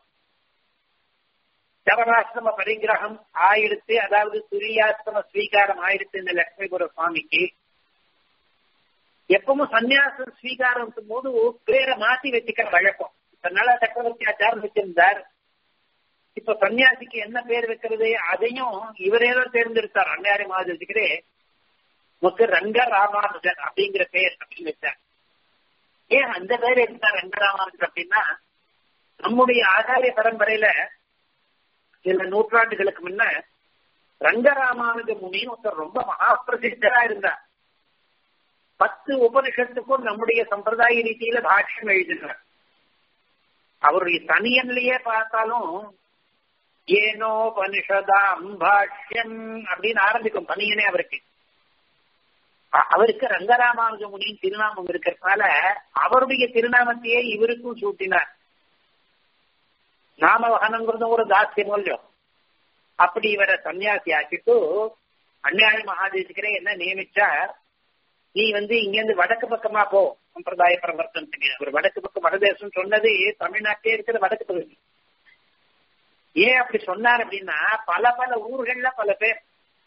சவராசிரம பரிகிரகம் ஆயிடுத்து அதாவது துரியாசிரம ஸ்வீகாரம் ஆயிடுத்து இந்த லட்சுமிபுர சுவாமிக்கு எப்பவும் சன்னியாசம் ஸ்வீகாரம் போது பேரை மாத்தி வச்சுக்கிற வழக்கம் அதனால சக்கரவர்த்தி ஆச்சாரம் வச்சிருந்தார் இப்ப சன்னியாசிக்கு என்ன பேர் வைக்கிறது அதையும் இவரே தான் தேர்ந்தெடுத்தார் அன்னையாரி மாதிரிக்கிறே நமக்கு ரங்க ராமானுஜன் அப்படிங்கிற பெயர் அப்படின்னு வச்சார் ஏன் அந்த பேர் எடுத்தார் ரங்க ராமானுஜன் அப்படின்னா நம்முடைய ஆச்சாரிய பரம்பரையில சில நூற்றாண்டுகளுக்கு முன்ன ரங்கராமானுஜ முனின்னு ஒருத்தர் ரொம்ப மகா பிரசித்தரா இருந்தார் பத்து உபனிஷத்துக்கும் நம்முடைய சம்பிரதாய ரீதியில பாஷ்யம் எழுதினார் அவருடைய தனியன்லயே பார்த்தாலும் ஏனோ பனிஷதாம் பாஷ்யம் அப்படின்னு ஆரம்பிக்கும் தனியனே அவருக்கு அவருக்கு ரங்கராமானுஜ முனியின் திருநாமம் இருக்கிறதுனால அவருடைய திருநாமத்தையே இவருக்கும் சூட்டினார் நாமவகனங்கிறது ஒரு தாசியம் இல்லையோ அப்படி இவரை சன்னியாசி ஆக்கிட்டு அந்நியாய மகாதேசிக்கரே என்ன நியமிச்சார் நீ வந்து இங்கிருந்து வடக்கு பக்கமா போ சம்பிரதாய பிரவர்த்தனத்துக்கு அவர் வடக்கு பக்கம் வடதேசம் சொன்னது தமிழ்நாட்டிலே இருக்கிற வடக்கு பகுதி ஏன் அப்படி சொன்னார் அப்படின்னா பல பல ஊர்கள்ல பல பேர்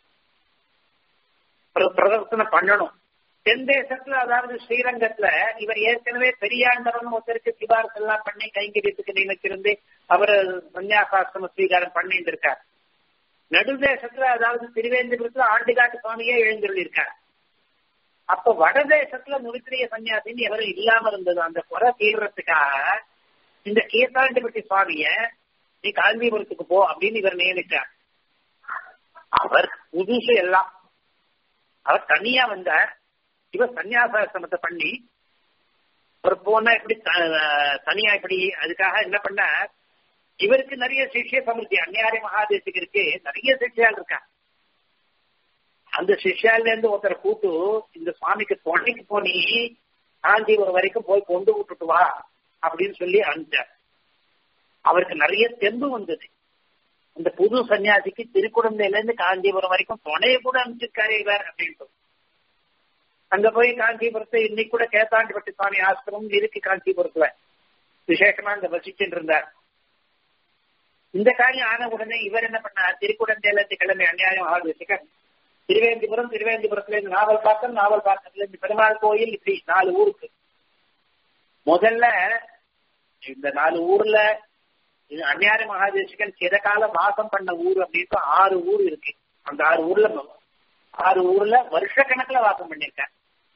பிரதர்சனம் பண்ணணும் தென் தேசத்துல அதாவது ஸ்ரீரங்கத்துல இவர் ஏற்கனவே பெரியாண்டவன் ஒருத்தருக்கு சிபாரசு எல்லாம் பண்ணி கைங்கரியத்துக்கு நியமிச்சிருந்து அவர் சன்னியாசாசிரம ஸ்வீகாரம் பண்ணிட்டு இருக்கார் நடுதேசத்துல அதாவது திருவேந்திரத்துல ஆண்டுகாட்டு சுவாமியே எழுந்திருக்கார் அப்ப வடதேசத்துல முனித்திரிய சன்னியாசின்னு எவரும் இல்லாம இருந்தது அந்த குறை தீர்றதுக்காக இந்த கீர்த்தாண்டிபட்டி சுவாமிய நீ காஞ்சிபுரத்துக்கு போ அப்படின்னு இவர் நியமிச்சார் அவர் புதுசு எல்லாம் அவர் தனியா வந்தார் இவர் சன்னியாசாசிரமத்தை பண்ணி ஒரு போனா எப்படி தனியா இப்படி அதுக்காக என்ன பண்ணார் இவருக்கு நிறைய சிஷ்ய சமிருத்தி அந்நியாரி மகாதேசிகருக்கு நிறைய சிஷ்யால் இருக்கா அந்த சிஷ்யால இருந்து ஒருத்தரை கூட்டு இந்த சுவாமிக்கு துணைக்கு போனி காஞ்சிபுரம் வரைக்கும் போய் கொண்டு விட்டுட்டு வா அப்படின்னு சொல்லி அனுப்பிச்சார் அவருக்கு நிறைய தெம்பு வந்தது அந்த புது சன்னியாசிக்கு திருக்குழந்தையில இருந்து காஞ்சிபுரம் வரைக்கும் துணைய கூட அனுப்பிச்சிருக்காரு இவர் அப்படின்ட்டு அங்க போய் காஞ்சிபுரத்தை இன்னைக்கு கூட கேத்தாண்டிப்பட்டி சுவாமி ஆசிரமம் இருக்கு காஞ்சிபுரத்துல விசேஷமா அங்க வசிச்சுட்டு இருந்தார் இந்த காரியம் ஆன உடனே இவர் என்ன பண்ணார் திருக்குடந்தையில இருந்து கிளம்பி அந்நியாயம் ஆலோசிக்க திருவேந்திபுரம் திருவேந்திபுரத்துல இருந்து நாவல் பாக்கம் நாவல் பாக்கத்துல இருந்து பெருமாள் கோயில் இப்படி நாலு ஊருக்கு முதல்ல இந்த நாலு ஊர்ல இது அந்நியார மகாதேசிகன் சில காலம் வாசம் பண்ண ஊர் அப்படின்ட்டு ஆறு ஊர் இருக்கு அந்த ஆறு ஊர்ல ஆறு ஊர்ல வருஷ கணக்குல வாசம் பண்ணிருக்கேன்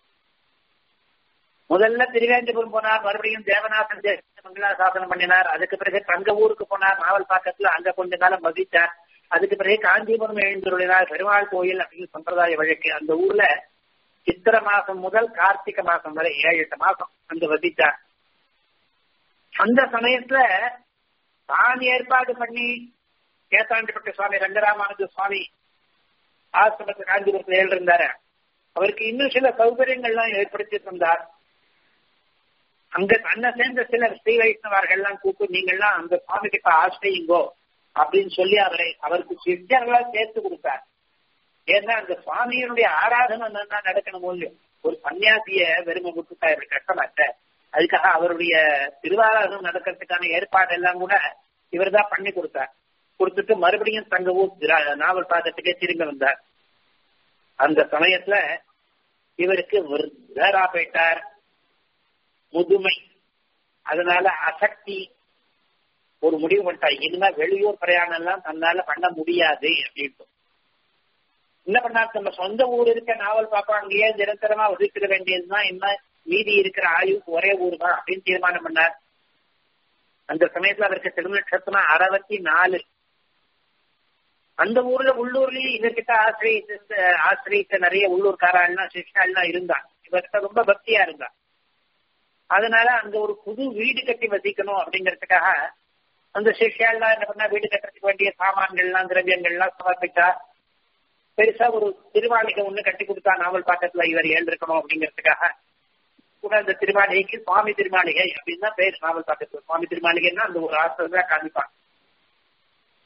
முதல்ல திருவேந்திபுரம் போனார் மறுபடியும் தேவநாதன் மங்களா சாசனம் பண்ணினார் அதுக்கு பிறகு தங்க ஊருக்கு போனார் நாவல் பாக்கத்துல அங்க கொஞ்ச காலம் வசித்தார் அதுக்கு பிறகு காஞ்சிபுரம் எழுந்துள்ளினார் பெருமாள் கோயில் அப்படின்னு சம்பிரதாய வழக்கு அந்த ஊர்ல சித்திர மாசம் முதல் கார்த்திகை மாசம் வரை ஏழு எட்டு மாசம் அங்க வசித்தார் அந்த சமயத்துல தான் ஏற்பாடு பண்ணி கேத்தாண்டிப்பட்ட சுவாமி ரங்கராமானுஜ சுவாமி ஆசிரமத்தில் காஞ்சிபுரத்தில் எழுந்திருந்தாரு அவருக்கு இன்னும் சில சௌகரியங்கள்லாம் ஏற்படுத்தி தந்தார் அங்க தன்னை சேர்ந்த சில ஸ்ரீ வைஷ்ணவர்கள் எல்லாம் கூப்பிட்டு நீங்கள்லாம் அந்த சுவாமி கிட்ட ஆசிரியுங்கோ அப்படின்னு சொல்லி அவரை அவருக்கு சித்தர்களா சேர்த்து கொடுத்தார் ஏன்னா அந்த சுவாமியினுடைய ஆராதனை நல்லா நடக்கணும் இல்லையோ ஒரு சன்னியாசிய வெறுமை விட்டுட்டா இப்படி கஷ்டமாட்ட அதுக்காக அவருடைய திருவாராதனம் நடக்கிறதுக்கான ஏற்பாடு எல்லாம் கூட இவர் தான் பண்ணி கொடுத்தார் கொடுத்துட்டு மறுபடியும் தங்க ஊர் நாவல் பாக்கத்துக்கே திரும்பி வந்தார் அந்த சமயத்துல இவருக்கு விருத்தரா போயிட்டார் முதுமை அதனால அசக்தி ஒரு முடிவு பண்ணிட்டார் இனிமே வெளியூர் பிரயாணம் எல்லாம் தன்னால பண்ண முடியாது அப்படின்ட்டு என்ன பண்ணார் நம்ம சொந்த ஊர் இருக்க நாவல் பாப்பா அங்கேயே நிரந்தரமா வசிக்கிற வேண்டியதுதான் என்ன மீதி இருக்கிற ஆயுக்கு ஒரே ஊர் தான் அப்படின்னு தீர்மானம் பண்ணார் அந்த சமயத்துல அவருக்கு திருநட்சத்திரம் அறுபத்தி நாலு அந்த ஊர்ல உள்ளூர்லயே இவர்கிட்ட ஆசிரியத்த ஆசிரியத்த நிறைய உள்ளூர்காரெல்லாம் சிஷ்யாலாம் இருந்தான் இவர்கிட்ட ரொம்ப பக்தியா இருந்தான் அதனால அங்க ஒரு புது வீடு கட்டி வசிக்கணும் அப்படிங்கறதுக்காக அந்த சிஷ்யாலாம் என்ன பண்ணா வீடு கட்டுறதுக்கு வேண்டிய சாமான்கள்லாம் திரவியங்கள்லாம் சமர்ப்பிச்சா பெருசா ஒரு திருமாளிகை ஒண்ணு கட்டி கொடுத்தா நாவல் பாக்கத்துல இவர் ஏழ்ந்திருக்கணும் அப்படிங்கறதுக்காக கூட அந்த திருமாளிகைக்கு சுவாமி திருமாளிகை அப்படின்னு தான் பேர் நாவல் பாக்கத்துல சுவாமி திருமாளிகைன்னா அந்த ஒரு ஆசிரியர் தான் காமிப்பாங்க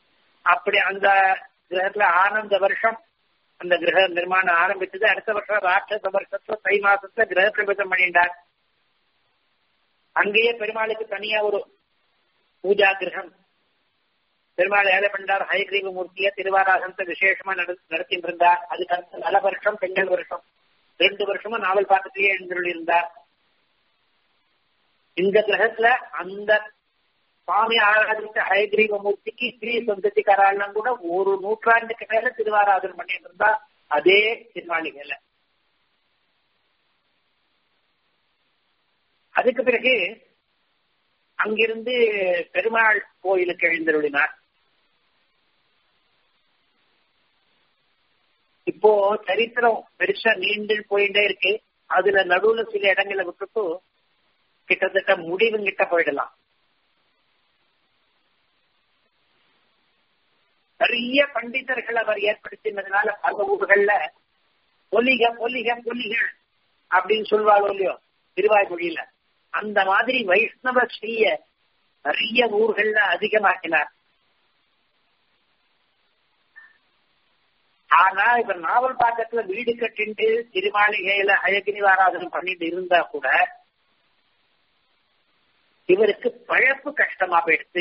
அப்படி அந்த கிரகத்துல ஆனந்த வருஷம் அந்த கிரக நிர்மாணம் ஆரம்பிச்சது அடுத்த வருஷம் ராட்சச வருஷத்துல தை மாசத்துல கிரக பிரவேசம் பண்ணிட்டார் அங்கேயே பெருமாளுக்கு தனியா ஒரு பூஜா கிரகம் பெருமாள் ஏழை பண்ணார் ஹயக்ரீவ மூர்த்திய திருவாராசனத்தை விசேஷமா நடத்திட்டு இருந்தார் அதுக்கு அடுத்த நல வருஷம் பெண்கள் வருஷம் ரெண்டு வருஷமும் நாவல் பாக்கத்திலேயே எழுந்துள்ளிருந்தார் இந்த கிரகத்துல அந்த சுவாமி ஆராதித்த ஹயக்ரீவ மூர்த்திக்கு ஸ்ரீ சந்ததிக்காரெல்லாம் கூட ஒரு நூற்றாண்டுக்கு மேல திருவாராதனம் பண்ணிட்டு இருந்தா அதே திருமாளிகையில அதுக்கு பிறகு அங்கிருந்து பெருமாள் கோயிலுக்கு எழுந்தருளினார் இப்போ சரித்திரம் பெருசா நீண்டு போயிட்டே இருக்கு அதுல நடுவுல சில இடங்களை விட்டுட்டு கிட்டத்தட்ட முடிவு கிட்ட போயிடலாம் நிறைய பண்டிதர்கள் அவர் ஏற்படுத்தினதுனால பல ஊர்கள்ல பொலிக பொலிக பொலிக அப்படின்னு சொல்வாளோ இல்லையோ திருவாய்மொழியில அந்த மாதிரி வைஷ்ணவ ஸ்ரீய நிறைய ஊர்கள்ல அதிகமாக்கினார் ஆனா இவர் நாவல் பாக்கத்துல வீடு கட்டிண்டு திருமாளிகையில அழகிரி ஆராதனம் பண்ணிட்டு இருந்தா கூட இவருக்கு பழப்பு கஷ்டமா போயிடுத்து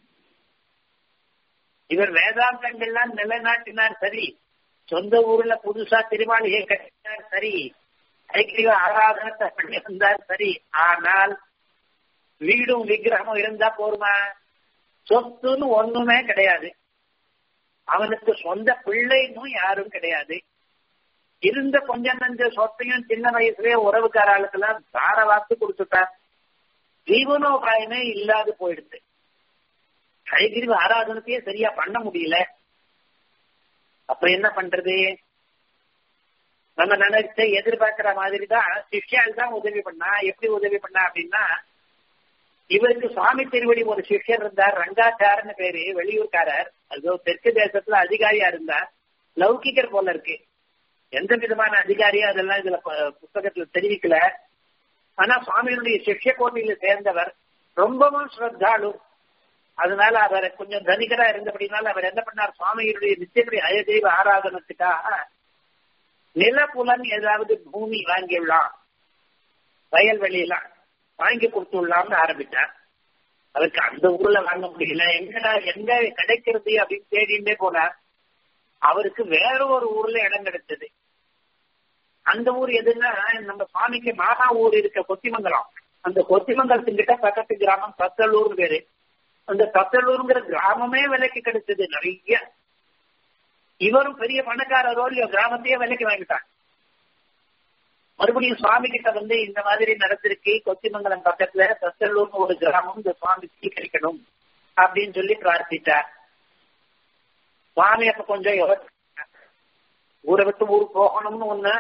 இவர் வேதாந்தங்கள்லாம் நிலைநாட்டினார் சரி சொந்த ஊர்ல புதுசா திருமாளிகை கட்டினார் சரி ஐக்கிய ஆராதனத்தை பண்ணி வந்தார் சரி ஆனால் வீடும் விக்கிரகமும் இருந்தா போருமா சொத்துன்னு ஒண்ணுமே கிடையாது அவனுக்கு சொந்த பிள்ளைன்னு யாரும் கிடையாது இருந்த கொஞ்சம் நஞ்ச சொத்தையும் சின்ன வயசுலயே உறவுக்காராளுக்கெல்லாம் தார வாக்கு கொடுத்துட்டார் ஜீவனோபாயமே இல்லாது போயிடுது ஹயகிரிவ ஆராதனத்தையே சரியா பண்ண முடியல அப்ப என்ன பண்றது நம்ம நினைச்ச எதிர்பார்க்கிற மாதிரி தான் சிஷ்யால் தான் உதவி பண்ணா எப்படி உதவி பண்ணா அப்படின்னா இவருக்கு சுவாமி திருவடி ஒரு சிஷ்யர் இருந்தார் ரங்காச்சாரன்னு பேரு வெளியூர்காரர் அதோ தெற்கு தேசத்துல அதிகாரியா இருந்தார் லௌகிக்கர் போல இருக்கு எந்த விதமான அதிகாரியும் அதெல்லாம் இதுல புத்தகத்துல தெரிவிக்கல ஆனா சுவாமியினுடைய சிஷ்ய கோட்டையில சேர்ந்தவர் ரொம்பவும் ஸ்ரத்தாளு அதனால அவர் கொஞ்சம் தனிகரா இருந்தபடினால அவர் என்ன பண்ணார் சுவாமியினுடைய நித்தியப்படி அயதெய்வ ஆராதனத்துக்காக நிலப்புலன் ஏதாவது பூமி வாங்கிடலாம் வயல்வெளியெல்லாம் வாங்கி கொடுத்துடலாம்னு ஆரம்பிச்சார் அவருக்கு அந்த ஊர்ல வாங்க முடியல எங்கடா எங்க கிடைக்கிறது அப்படின்னு தேடிண்டே போனார் அவருக்கு வேற ஒரு ஊர்ல இடம் கிடைச்சது அந்த ஊர் எதுன்னா நம்ம சுவாமிக்கு மாதா ஊர் இருக்க கொத்திமங்கலம் அந்த கொத்திமங்கலத்துக்கிட்ட பக்கத்து கிராமம் தத்தலூர் பேரு அந்த தத்தலூருங்கிற கிராமமே விலைக்கு கிடைச்சது நிறைய இவரும் பெரிய பணக்காரரோ இல்லையோ கிராமத்தையே விலைக்கு வாங்கிட்டாங்க மறுபடியும் சுவாமி கிட்ட வந்து இந்த மாதிரி நடந்திருக்கு கொத்திமங்கலம் பக்கத்துல தத்தலூர்னு ஒரு கிராமம் இந்த சுவாமி சீகரிக்கணும் அப்படின்னு சொல்லி பிரார்த்தித்தார் சுவாமி அப்ப கொஞ்சம் ஊரை விட்டு ஊர் போகணும்னு ஒண்ணு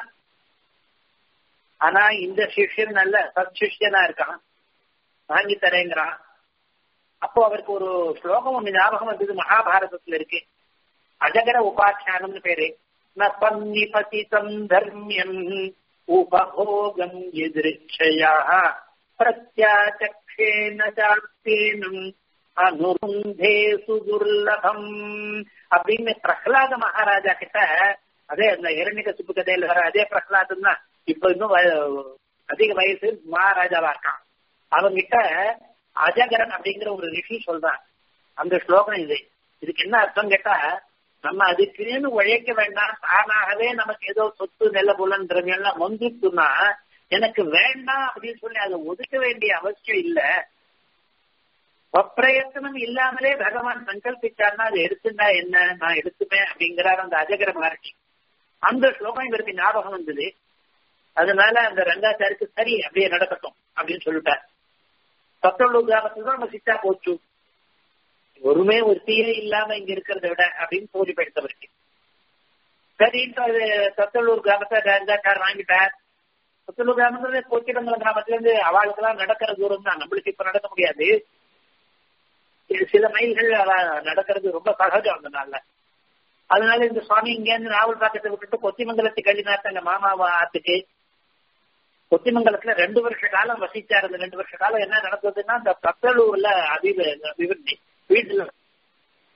ஆனா இந்த சிஷ்யன் நல்ல சத் சிஷ்யனா இருக்கான் வாங்கி தரேங்கிறான் அப்போ அவருக்கு ஒரு ஸ்லோகம் ஒண்ணு ஞாபகம் வந்தது மகாபாரதத்துல இருக்கு அஜகர உபாக்கியானம்னு பேரு நபன்னிபதிதம் தர்மியம் உபபோகம் எதிர்ச்சயா பிரத்யாச்சேன சாத்தேனும் அனுருந்தே சுதுர்லபம் அப்படின்னு பிரகலாத மகாராஜா கிட்ட அதே அந்த இரணிக சுப்பு கதையில வர அதே பிரகலாதம் தான் இப்ப இன்னும் அதிக வயசு மகாராஜாவா இருக்கான் அவங்கிட்ட அஜகரன் அப்படிங்கிற ஒரு ரிஷி சொல்றான் அந்த ஸ்லோகம் இது இதுக்கு என்ன அர்த்தம் கேட்டா நம்ம அதுக்குன்னு உழைக்க வேண்டாம் தானாகவே நமக்கு ஏதோ சொத்து நெல்ல புலன் திரவியம்லாம் வந்துட்டுனா எனக்கு வேண்டாம் அப்படின்னு சொல்லி அதை ஒதுக்க வேண்டிய அவசியம் இல்ல பிரயத்தனம் இல்லாமலே பகவான் சங்கல்பிச்சார்னா அதை எடுத்துட்டா என்ன நான் எடுத்துப்பேன் அப்படிங்கிறார் அந்த அஜகர மகர்ஷி அந்த ஸ்லோகம் இவருக்கு ஞாபகம் வந்தது அதனால அந்த ரங்காச்சாருக்கு சரி அப்படியே நடக்கட்டும் அப்படின்னு சொல்லிட்டார் தத்தொள்ளூர் கிராமத்துல தான் நம்ம சித்தா போச்சு ஒருமே ஒரு தீயே இல்லாம இங்க இருக்கிறத விட அப்படின்னு தோழி படுத்தவருக்கு சரின்ட்டு அது தத்தொள்ளூர் கிராமத்தை ரங்காச்சார் வாங்கிட்டார் தத்தொள்ளூர் கிராமத்துல கொச்சிடங்குளம் கிராமத்துல இருந்து அவளுக்கு எல்லாம் நடக்கிற தூரம் தான் நம்மளுக்கு இப்ப நடக்க முடியாது சில மைல்கள் நடக்கிறது ரொம்ப சகஜம் அந்த நாள்ல அதனால இந்த சுவாமி இங்க இருந்து நாவல் பாக்கத்தை விட்டுட்டு கொத்திமங்கலத்துக்கு கழினாத்த அந்த மாமாவா ஆத்துக்கு கொத்திமங்கலத்துல ரெண்டு வருஷ காலம் வசிச்சார் அந்த ரெண்டு வருஷ காலம் என்ன நடந்ததுன்னா இந்த தத்தலூர்ல அதிப விவர்த்தி வீட்டுல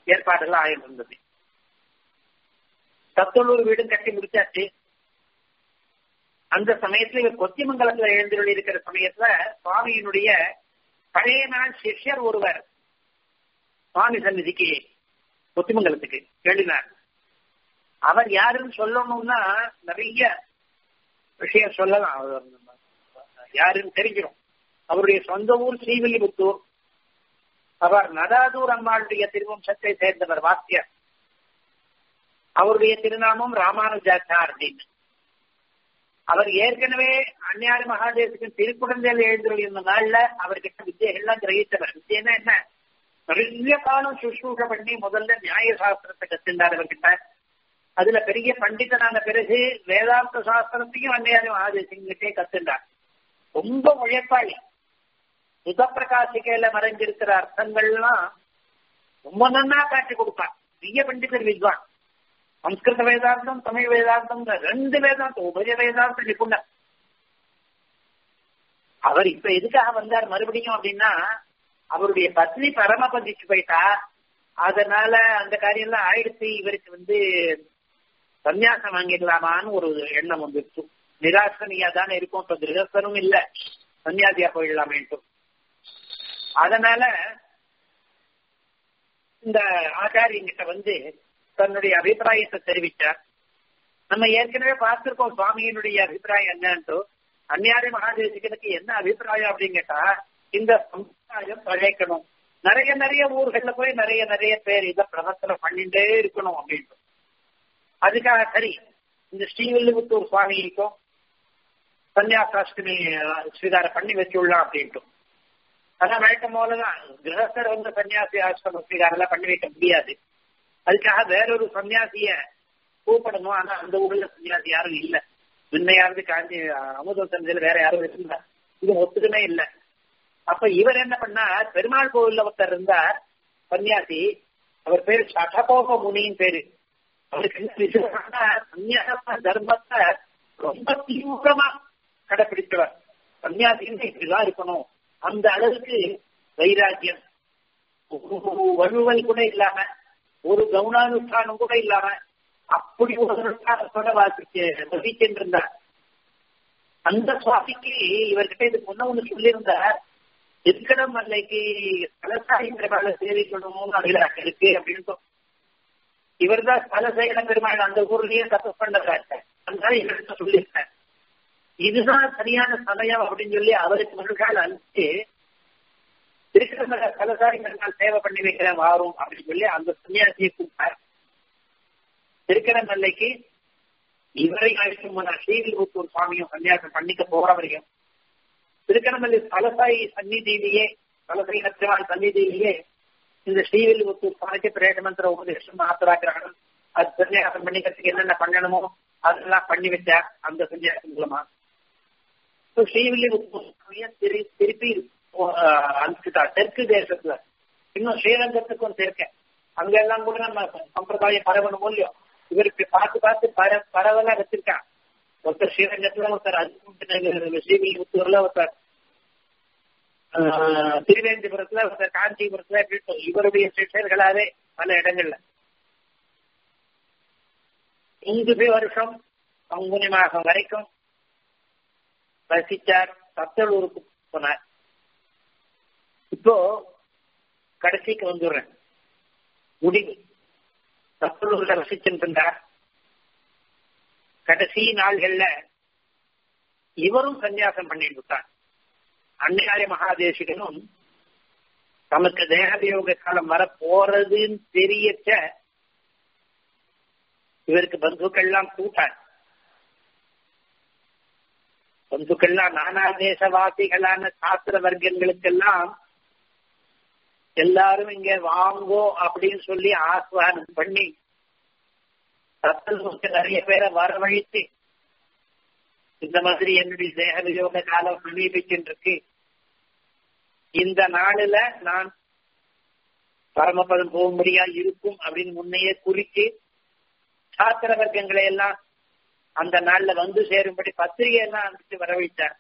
ஏற்பாடுகள் ஆயிருந்தது தத்தொள்ளூர் வீடும் கட்டி முடிச்சாச்சு அந்த சமயத்துல இவர் கொத்திமங்கலத்துல எழுந்துள்ள இருக்கிற சமயத்துல சுவாமியினுடைய பழைய நாள் சிஷ்யர் ஒருவர் சுவாமி சந்நிதிக்கு கொத்திமங்கலத்துக்கு எழுதினார் அவர் யாருன்னு சொல்லணும்னா நிறைய விஷயம் சொல்லலாம் அவர் யாருன்னு தெரிஞ்சிடும் அவருடைய சொந்த ஊர் ஸ்ரீவில்லிபுத்தூர் அவர் நடாதூர் அம்மாளுடைய திருவம்சத்தை சேர்ந்தவர் வாத்தியர் அவருடைய திருநாமம் ராமானுஜாச்சார் அப்படின்னு அவர் ஏற்கனவே அந்நியாரி மகாதேசுக்கு திருக்குடந்தையில் எழுந்திருந்த நாள்ல அவர்கிட்ட வித்தியெல்லாம் கிரகித்தவர் வித்தியன்னா என்ன நிறைய காலம் சுஷ்ரூஷ பண்ணி முதல்ல நியாய சாஸ்திரத்தை கத்துண்டார் அவர்கிட்ட அதுல பெரிய பண்டிதனான பிறகு வேதாந்த சாஸ்திரத்தையும் அந்நியாரி மகாதேசிங்கிட்டே கத்துண்டார் ரொம்ப உழைப்பாளி சுதப்பிரகாசிக்கையில மறைஞ்சிருக்கிற அர்த்தங்கள்லாம் ரொம்ப நன்னா காட்டி கொடுப்பார் பெரிய பண்டிதர் வித்வான் சம்ஸ்கிருத வேதாந்தம் தமிழ் வேதாந்தம் ரெண்டு வேதாந்தம் உபய வேதாந்த நிபுணர் அவர் இப்ப எதுக்காக வந்தார் மறுபடியும் அப்படின்னா அவருடைய பத்னி பரமபதிச்சு போயிட்டா அதனால அந்த காரியம் எல்லாம் ஆயிடுச்சு இவருக்கு வந்து சன்னியாசம் வாங்கிடலாமான்னு ஒரு எண்ணம் வந்துருச்சு நிராசனியா தானே இருக்கும் இப்ப கிரகஸ்தரும் இல்ல சன்னியாசியா போயிடலாமேன்ட்டு அதனால இந்த ஆச்சாரியங்கிட்ட வந்து தன்னுடைய அபிப்பிராயத்தை தெரிவித்தார் நம்ம ஏற்கனவே பார்த்திருக்கோம் சுவாமியினுடைய அபிப்பிராயம் என்னன்ட்டு அந்நியாரி மகாதேசிகனுக்கு என்ன அபிப்பிராயம் அப்படின்னு கேட்டா இந்த சமுதாயம் தழைக்கணும் நிறைய நிறைய ஊர்கள்ல போய் நிறைய நிறைய பேர் இதை பிரவர்த்தனம் பண்ணிட்டே இருக்கணும் அப்படின்ட்டு அதுக்காக சரி இந்த ஸ்ரீவில்லிபுத்தூர் சுவாமிக்கும் சன்னியாசாஷ்டமி ஸ்வீகாரம் பண்ணி வச்சுடலாம் அப்படின்ட்டு அதான் வழக்கம் போலதான் கிரகஸ்தர் வந்து சன்னியாசி ஆசிரம ஸ்வீகாரம் எல்லாம் பண்ணி வைக்க முடியாது அதுக்காக வேறொரு சன்னியாசிய கூப்பிடணும் ஆனா அந்த ஊர்ல சன்னியாசி யாரும் இல்ல முன்னையாவது காஞ்சி அமுத சந்தையில வேற யாரும் இருந்தா இது ஒத்துக்கமே இல்ல அப்ப இவர் என்ன பண்ணார் பெருமாள் கோவில்ல ஒருத்தர் இருந்தார் சன்னியாசி அவர் பேரு சடகோப முனியின் பேரு அவருக்கு என்ன விஷயம்னா சன்னியாச தர்மத்தை ரொம்ப தீவிரமா கடைபிடித்தவர் சன்னியாசின்னு இப்படிதான் இருக்கணும் அந்த அளவுக்கு வைராக்கியம் வலுவல் கூட இல்லாம ஒரு கவுனானுஷ்டானம் கூட இல்லாம அப்படி ஒரு அனுஷ்டானத்தோட வாசிச்சு வசிக்கின்றிருந்தார் அந்த சுவாமிக்கு இவர்கிட்ட இதுக்கு முன்ன ஒண்ணு சொல்லியிருந்தார் திருக்கடம் மல்லைக்கு கலசாயிங்கிற மேல சேவிக்கணும்னு அதுல இருக்கு அப்படின்னு இவர் தான் கலசேகர பெருமாள் அந்த ஊர்லயே தப்பு பண்ணதாட்ட அதனால இவர்கிட்ட சொல்லியிருக்கார் இதுதான் சரியான சமயம் அப்படின்னு சொல்லி அவருக்கு மறுநாள் அனுப்பிச்சு திருக்கிழமை கலசாரிகள் சேவை பண்ணி வைக்கிறேன் வாரும் அப்படின்னு சொல்லி அந்த சன்னியாசியை கூப்பிட்டார் திருக்கரமல்லைக்கு இவரை அழைக்கும் ஸ்ரீவில்புத்தூர் சுவாமியும் சன்னியாசம் பண்ணிக்க போறவரையும் திருக்கரமல்லி தலசாயி சந்நிதியிலேயே தலசாயி நத்திரவாள் சந்நிதியிலேயே இந்த ஸ்ரீவில்புத்தூர் சுவாமிக்கு பிரேத மந்திர உபதேசம் மகாத்ராகிரகணம் அது சன்னியாசம் பண்ணிக்கிறதுக்கு என்னென்ன பண்ணணுமோ அதெல்லாம் பண்ணி வச்சார் அந்த சன்னியாசம் மூலமா ஸ்ரீவில்லிபுத்தூர் சுவாமியை திரு திருப்பி அனுப்பிச்சுட்டா தெற்கு தேசத்துல இன்னும் ஸ்ரீரங்கத்துக்கும் சேர்க்க அங்க எல்லாம் கூட நம்ம சம்பிரதாயம் பரவணும் இல்லையோ இவருக்கு பார்த்து பார்த்து பர பரவலா வச்சிருக்கான் ஒருத்தர் ஸ்ரீரங்கத்துல ஒருத்தர் அது ஸ்ரீவில்லிபுத்தூர்ல ஒருத்தர் திருவேந்திபுரத்துல ஒருத்தர் காஞ்சிபுரத்துல இப்படி இவருடைய சிஷர்களாவே பல இடங்கள்ல இங்கு வருஷம் பங்குனி மாதம் வரைக்கும் வசிச்சார் சத்தலூருக்கு போனார் இப்போ கடைசிக்கு வந்துடுறேன் முடிவு சத்தலூர்ல வசிச்சுருந்தார் கடைசி நாள்கள்ல இவரும் சன்னியாசம் பண்ணிட்டு விட்டார் அன்னையாரிய மகாதேசிகனும் தமக்கு தேகவியோக காலம் வர போறதுன்னு தெரியச்ச இவருக்கு பந்துக்கள்லாம் கூட்டார் பந்துக்கள்லாம் நானா தேசவாசிகளான சாஸ்திர வர்க்கங்களுக்கெல்லாம் எல்லாரும் இங்க வாங்கோ அப்படின்னு சொல்லி ஆஸ்வானம் பண்ணி சத்தலுக்கு நிறைய பேரை வரவழைத்து இந்த மாதிரி என்னுடைய தேக வியோக காலம் சமீபிக்கின்றிருக்கு இந்த நாளில நான் பரமபதம் போகும்படியா இருக்கும் அப்படின்னு முன்னையே குறிச்சு சாத்திர வர்க்கங்களை எல்லாம் அந்த நாள்ல வந்து சேரும்படி பத்திரிகை எல்லாம் அனுப்பிச்சு வரவழைத்தார்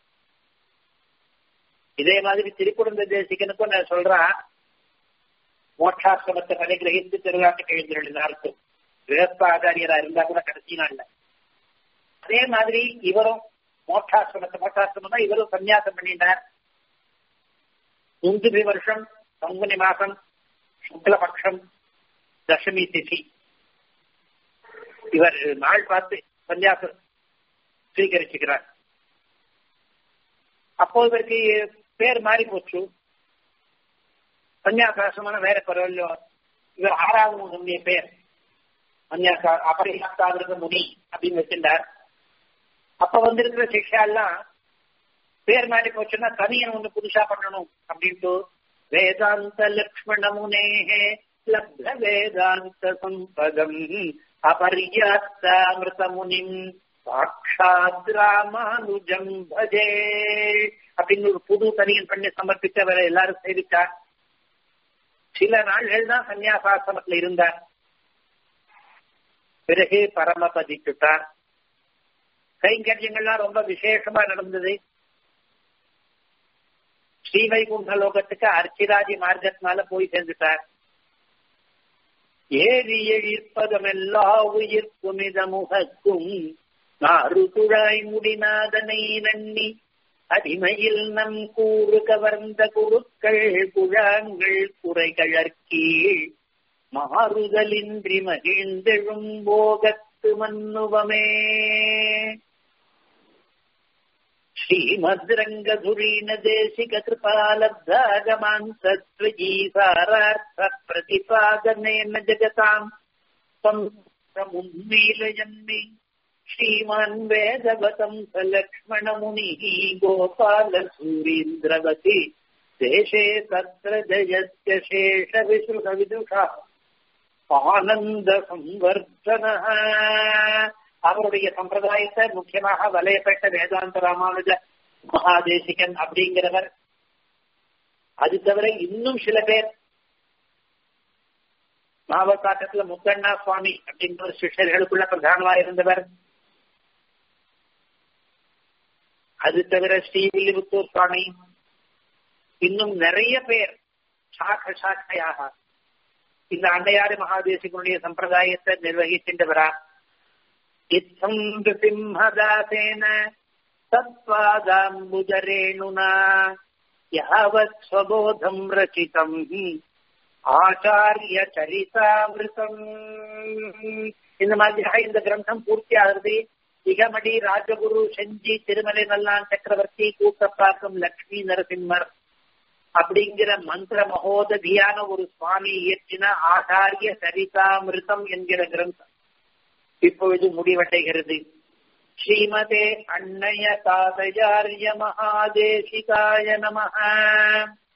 இதே மாதிரி திருக்குடும்ப தேசிகனுக்கும் நான் சொல்றேன் மோட்சாசிரமத்தை பரிகிரகித்து திருநாட்டுக்கு எழுந்திருந்தார்கள் கிரகஸ்தாச்சாரியரா இருந்தா கூட கடைசி நாள்ல அதே மாதிரி இவரும் மோட்சாசிரமத்தை மோட்சாசிரமம் தான் இவரும் சன்னியாசம் பண்ணினார் முந்திரி வருஷம் பங்குனி மாசம் சுக்லபக்ஷம் தசமி திதி இவர் நாள் பார்த்து சன்னியாசம் ஸ்வீகரிச்சுக்கிறார் அப்போ இவருக்கு பேர் மாறி போச்சு சன்னியாசாசிரமான வேற பரவாயில்ல இவர் ஆறாவது முன்னிய பேர் சன்னியாசா அபரியாஸ்தாவிற்கு முனி அப்படின்னு வச்சிருந்தார் அப்ப வந்திருக்கிற சிக்ஷா எல்லாம் பேர் மாறி போச்சுன்னா தனியன் ஒண்ணு புதுசா பண்ணணும் அப்படின்ட்டு வேதாந்த லக்ஷ்மண முனேகே லப்த வேதாந்த சம்பதம் அபரியாஸ்தாமிருத முனிம் சாட்சாத் ராமானுஜம் பஜே அப்படின்னு ஒரு புது தனியன் பண்ணி சமர்ப்பித்தவரை எல்லாரும் சேவித்தார் சில நாள்கள் தான் சன்னியாசாசிரமத்தில் இருந்தார் பிறகு பரமபதிச்சுட்டார் கைங்கரியங்கள்லாம் ரொம்ப விசேஷமா நடந்தது ஸ்ரீவைகுண்ட லோகத்துக்கு அர்ச்சிராஜி மார்க்கத்தினால போய் சேர்ந்துட்டார் ஏறி எழிற்பதமெல்லா உயிர்க்கும் இதமுகக்கும் நாறு துழாய் முடிநாதனை நன்னி அடிமையில் நம் கூறு கவர்ந்த குருக்கள் குழாங்கள் குறைகளற்கீழ் மாறுதலின்றி மகிழ்ந்தெழும் போகத்து மன்னுவமே श्रीमद्रङ्गधुरीन देशिक कृपालब्धागमान्तत्वजीसारार्थ प्रतिपादनेन जगताम् संसमुन्मीलयन्मि श्रीमान् वेदवतम् स लक्ष्मणमुनिः गोपालसूरीन्द्रवति देशे तत्र जयस्य शेषविसृहविदुषा ஆனந்தசம்வர்த்தனः அவருடைய சம்பிரதாயத்தை முக்கியமாக வலையப்பட்ட வேதாந்த ராமானுஜ மகாதேசிகன் அப்படிங்கிறவர் அது தவிர இன்னும் சில பேர் மாவட்டாக்கத்துல முத்தண்ணா சுவாமி அப்படிங்கிற ஒரு சிஷ்யர்களுக்குள்ள பிரதானமா இருந்தவர் அது தவிர ஸ்ரீவில்லிபுத்தூர் சுவாமி இன்னும் நிறைய பேர் சாக்க சாக்கையாக இந்த அண்டையாறு மகாதேசிகனுடைய சம்பிரதாயத்தை நிர்வகிக்கின்றவரா இத்தம் சிம்மதாசேன தத்வாதாம்புஜரேணுனா யாவத் ஸ்வபோதம் ரச்சிதம் ஆச்சாரிய சரிதாமிருதம் இந்த மாதிரியாக இந்த கிரந்தம் பூர்த்தி ஆகுது திகமடி ராஜகுரு செஞ்சி திருமலை நல்லான் சக்கரவர்த்தி கூட்டப்பாக்கம் லக்ஷ்மி நரசிம்மர் அப்படிங்கிற மந்திர மகோததியான ஒரு சுவாமி இயற்றின ஆச்சாரிய சரிதாமிருதம் என்கிற கிரந்தம் இப்பொழுது முடிவடைகிறது ஸ்ரீமதே அன்னைய தாதையாரிய மகாதேசிகாய நம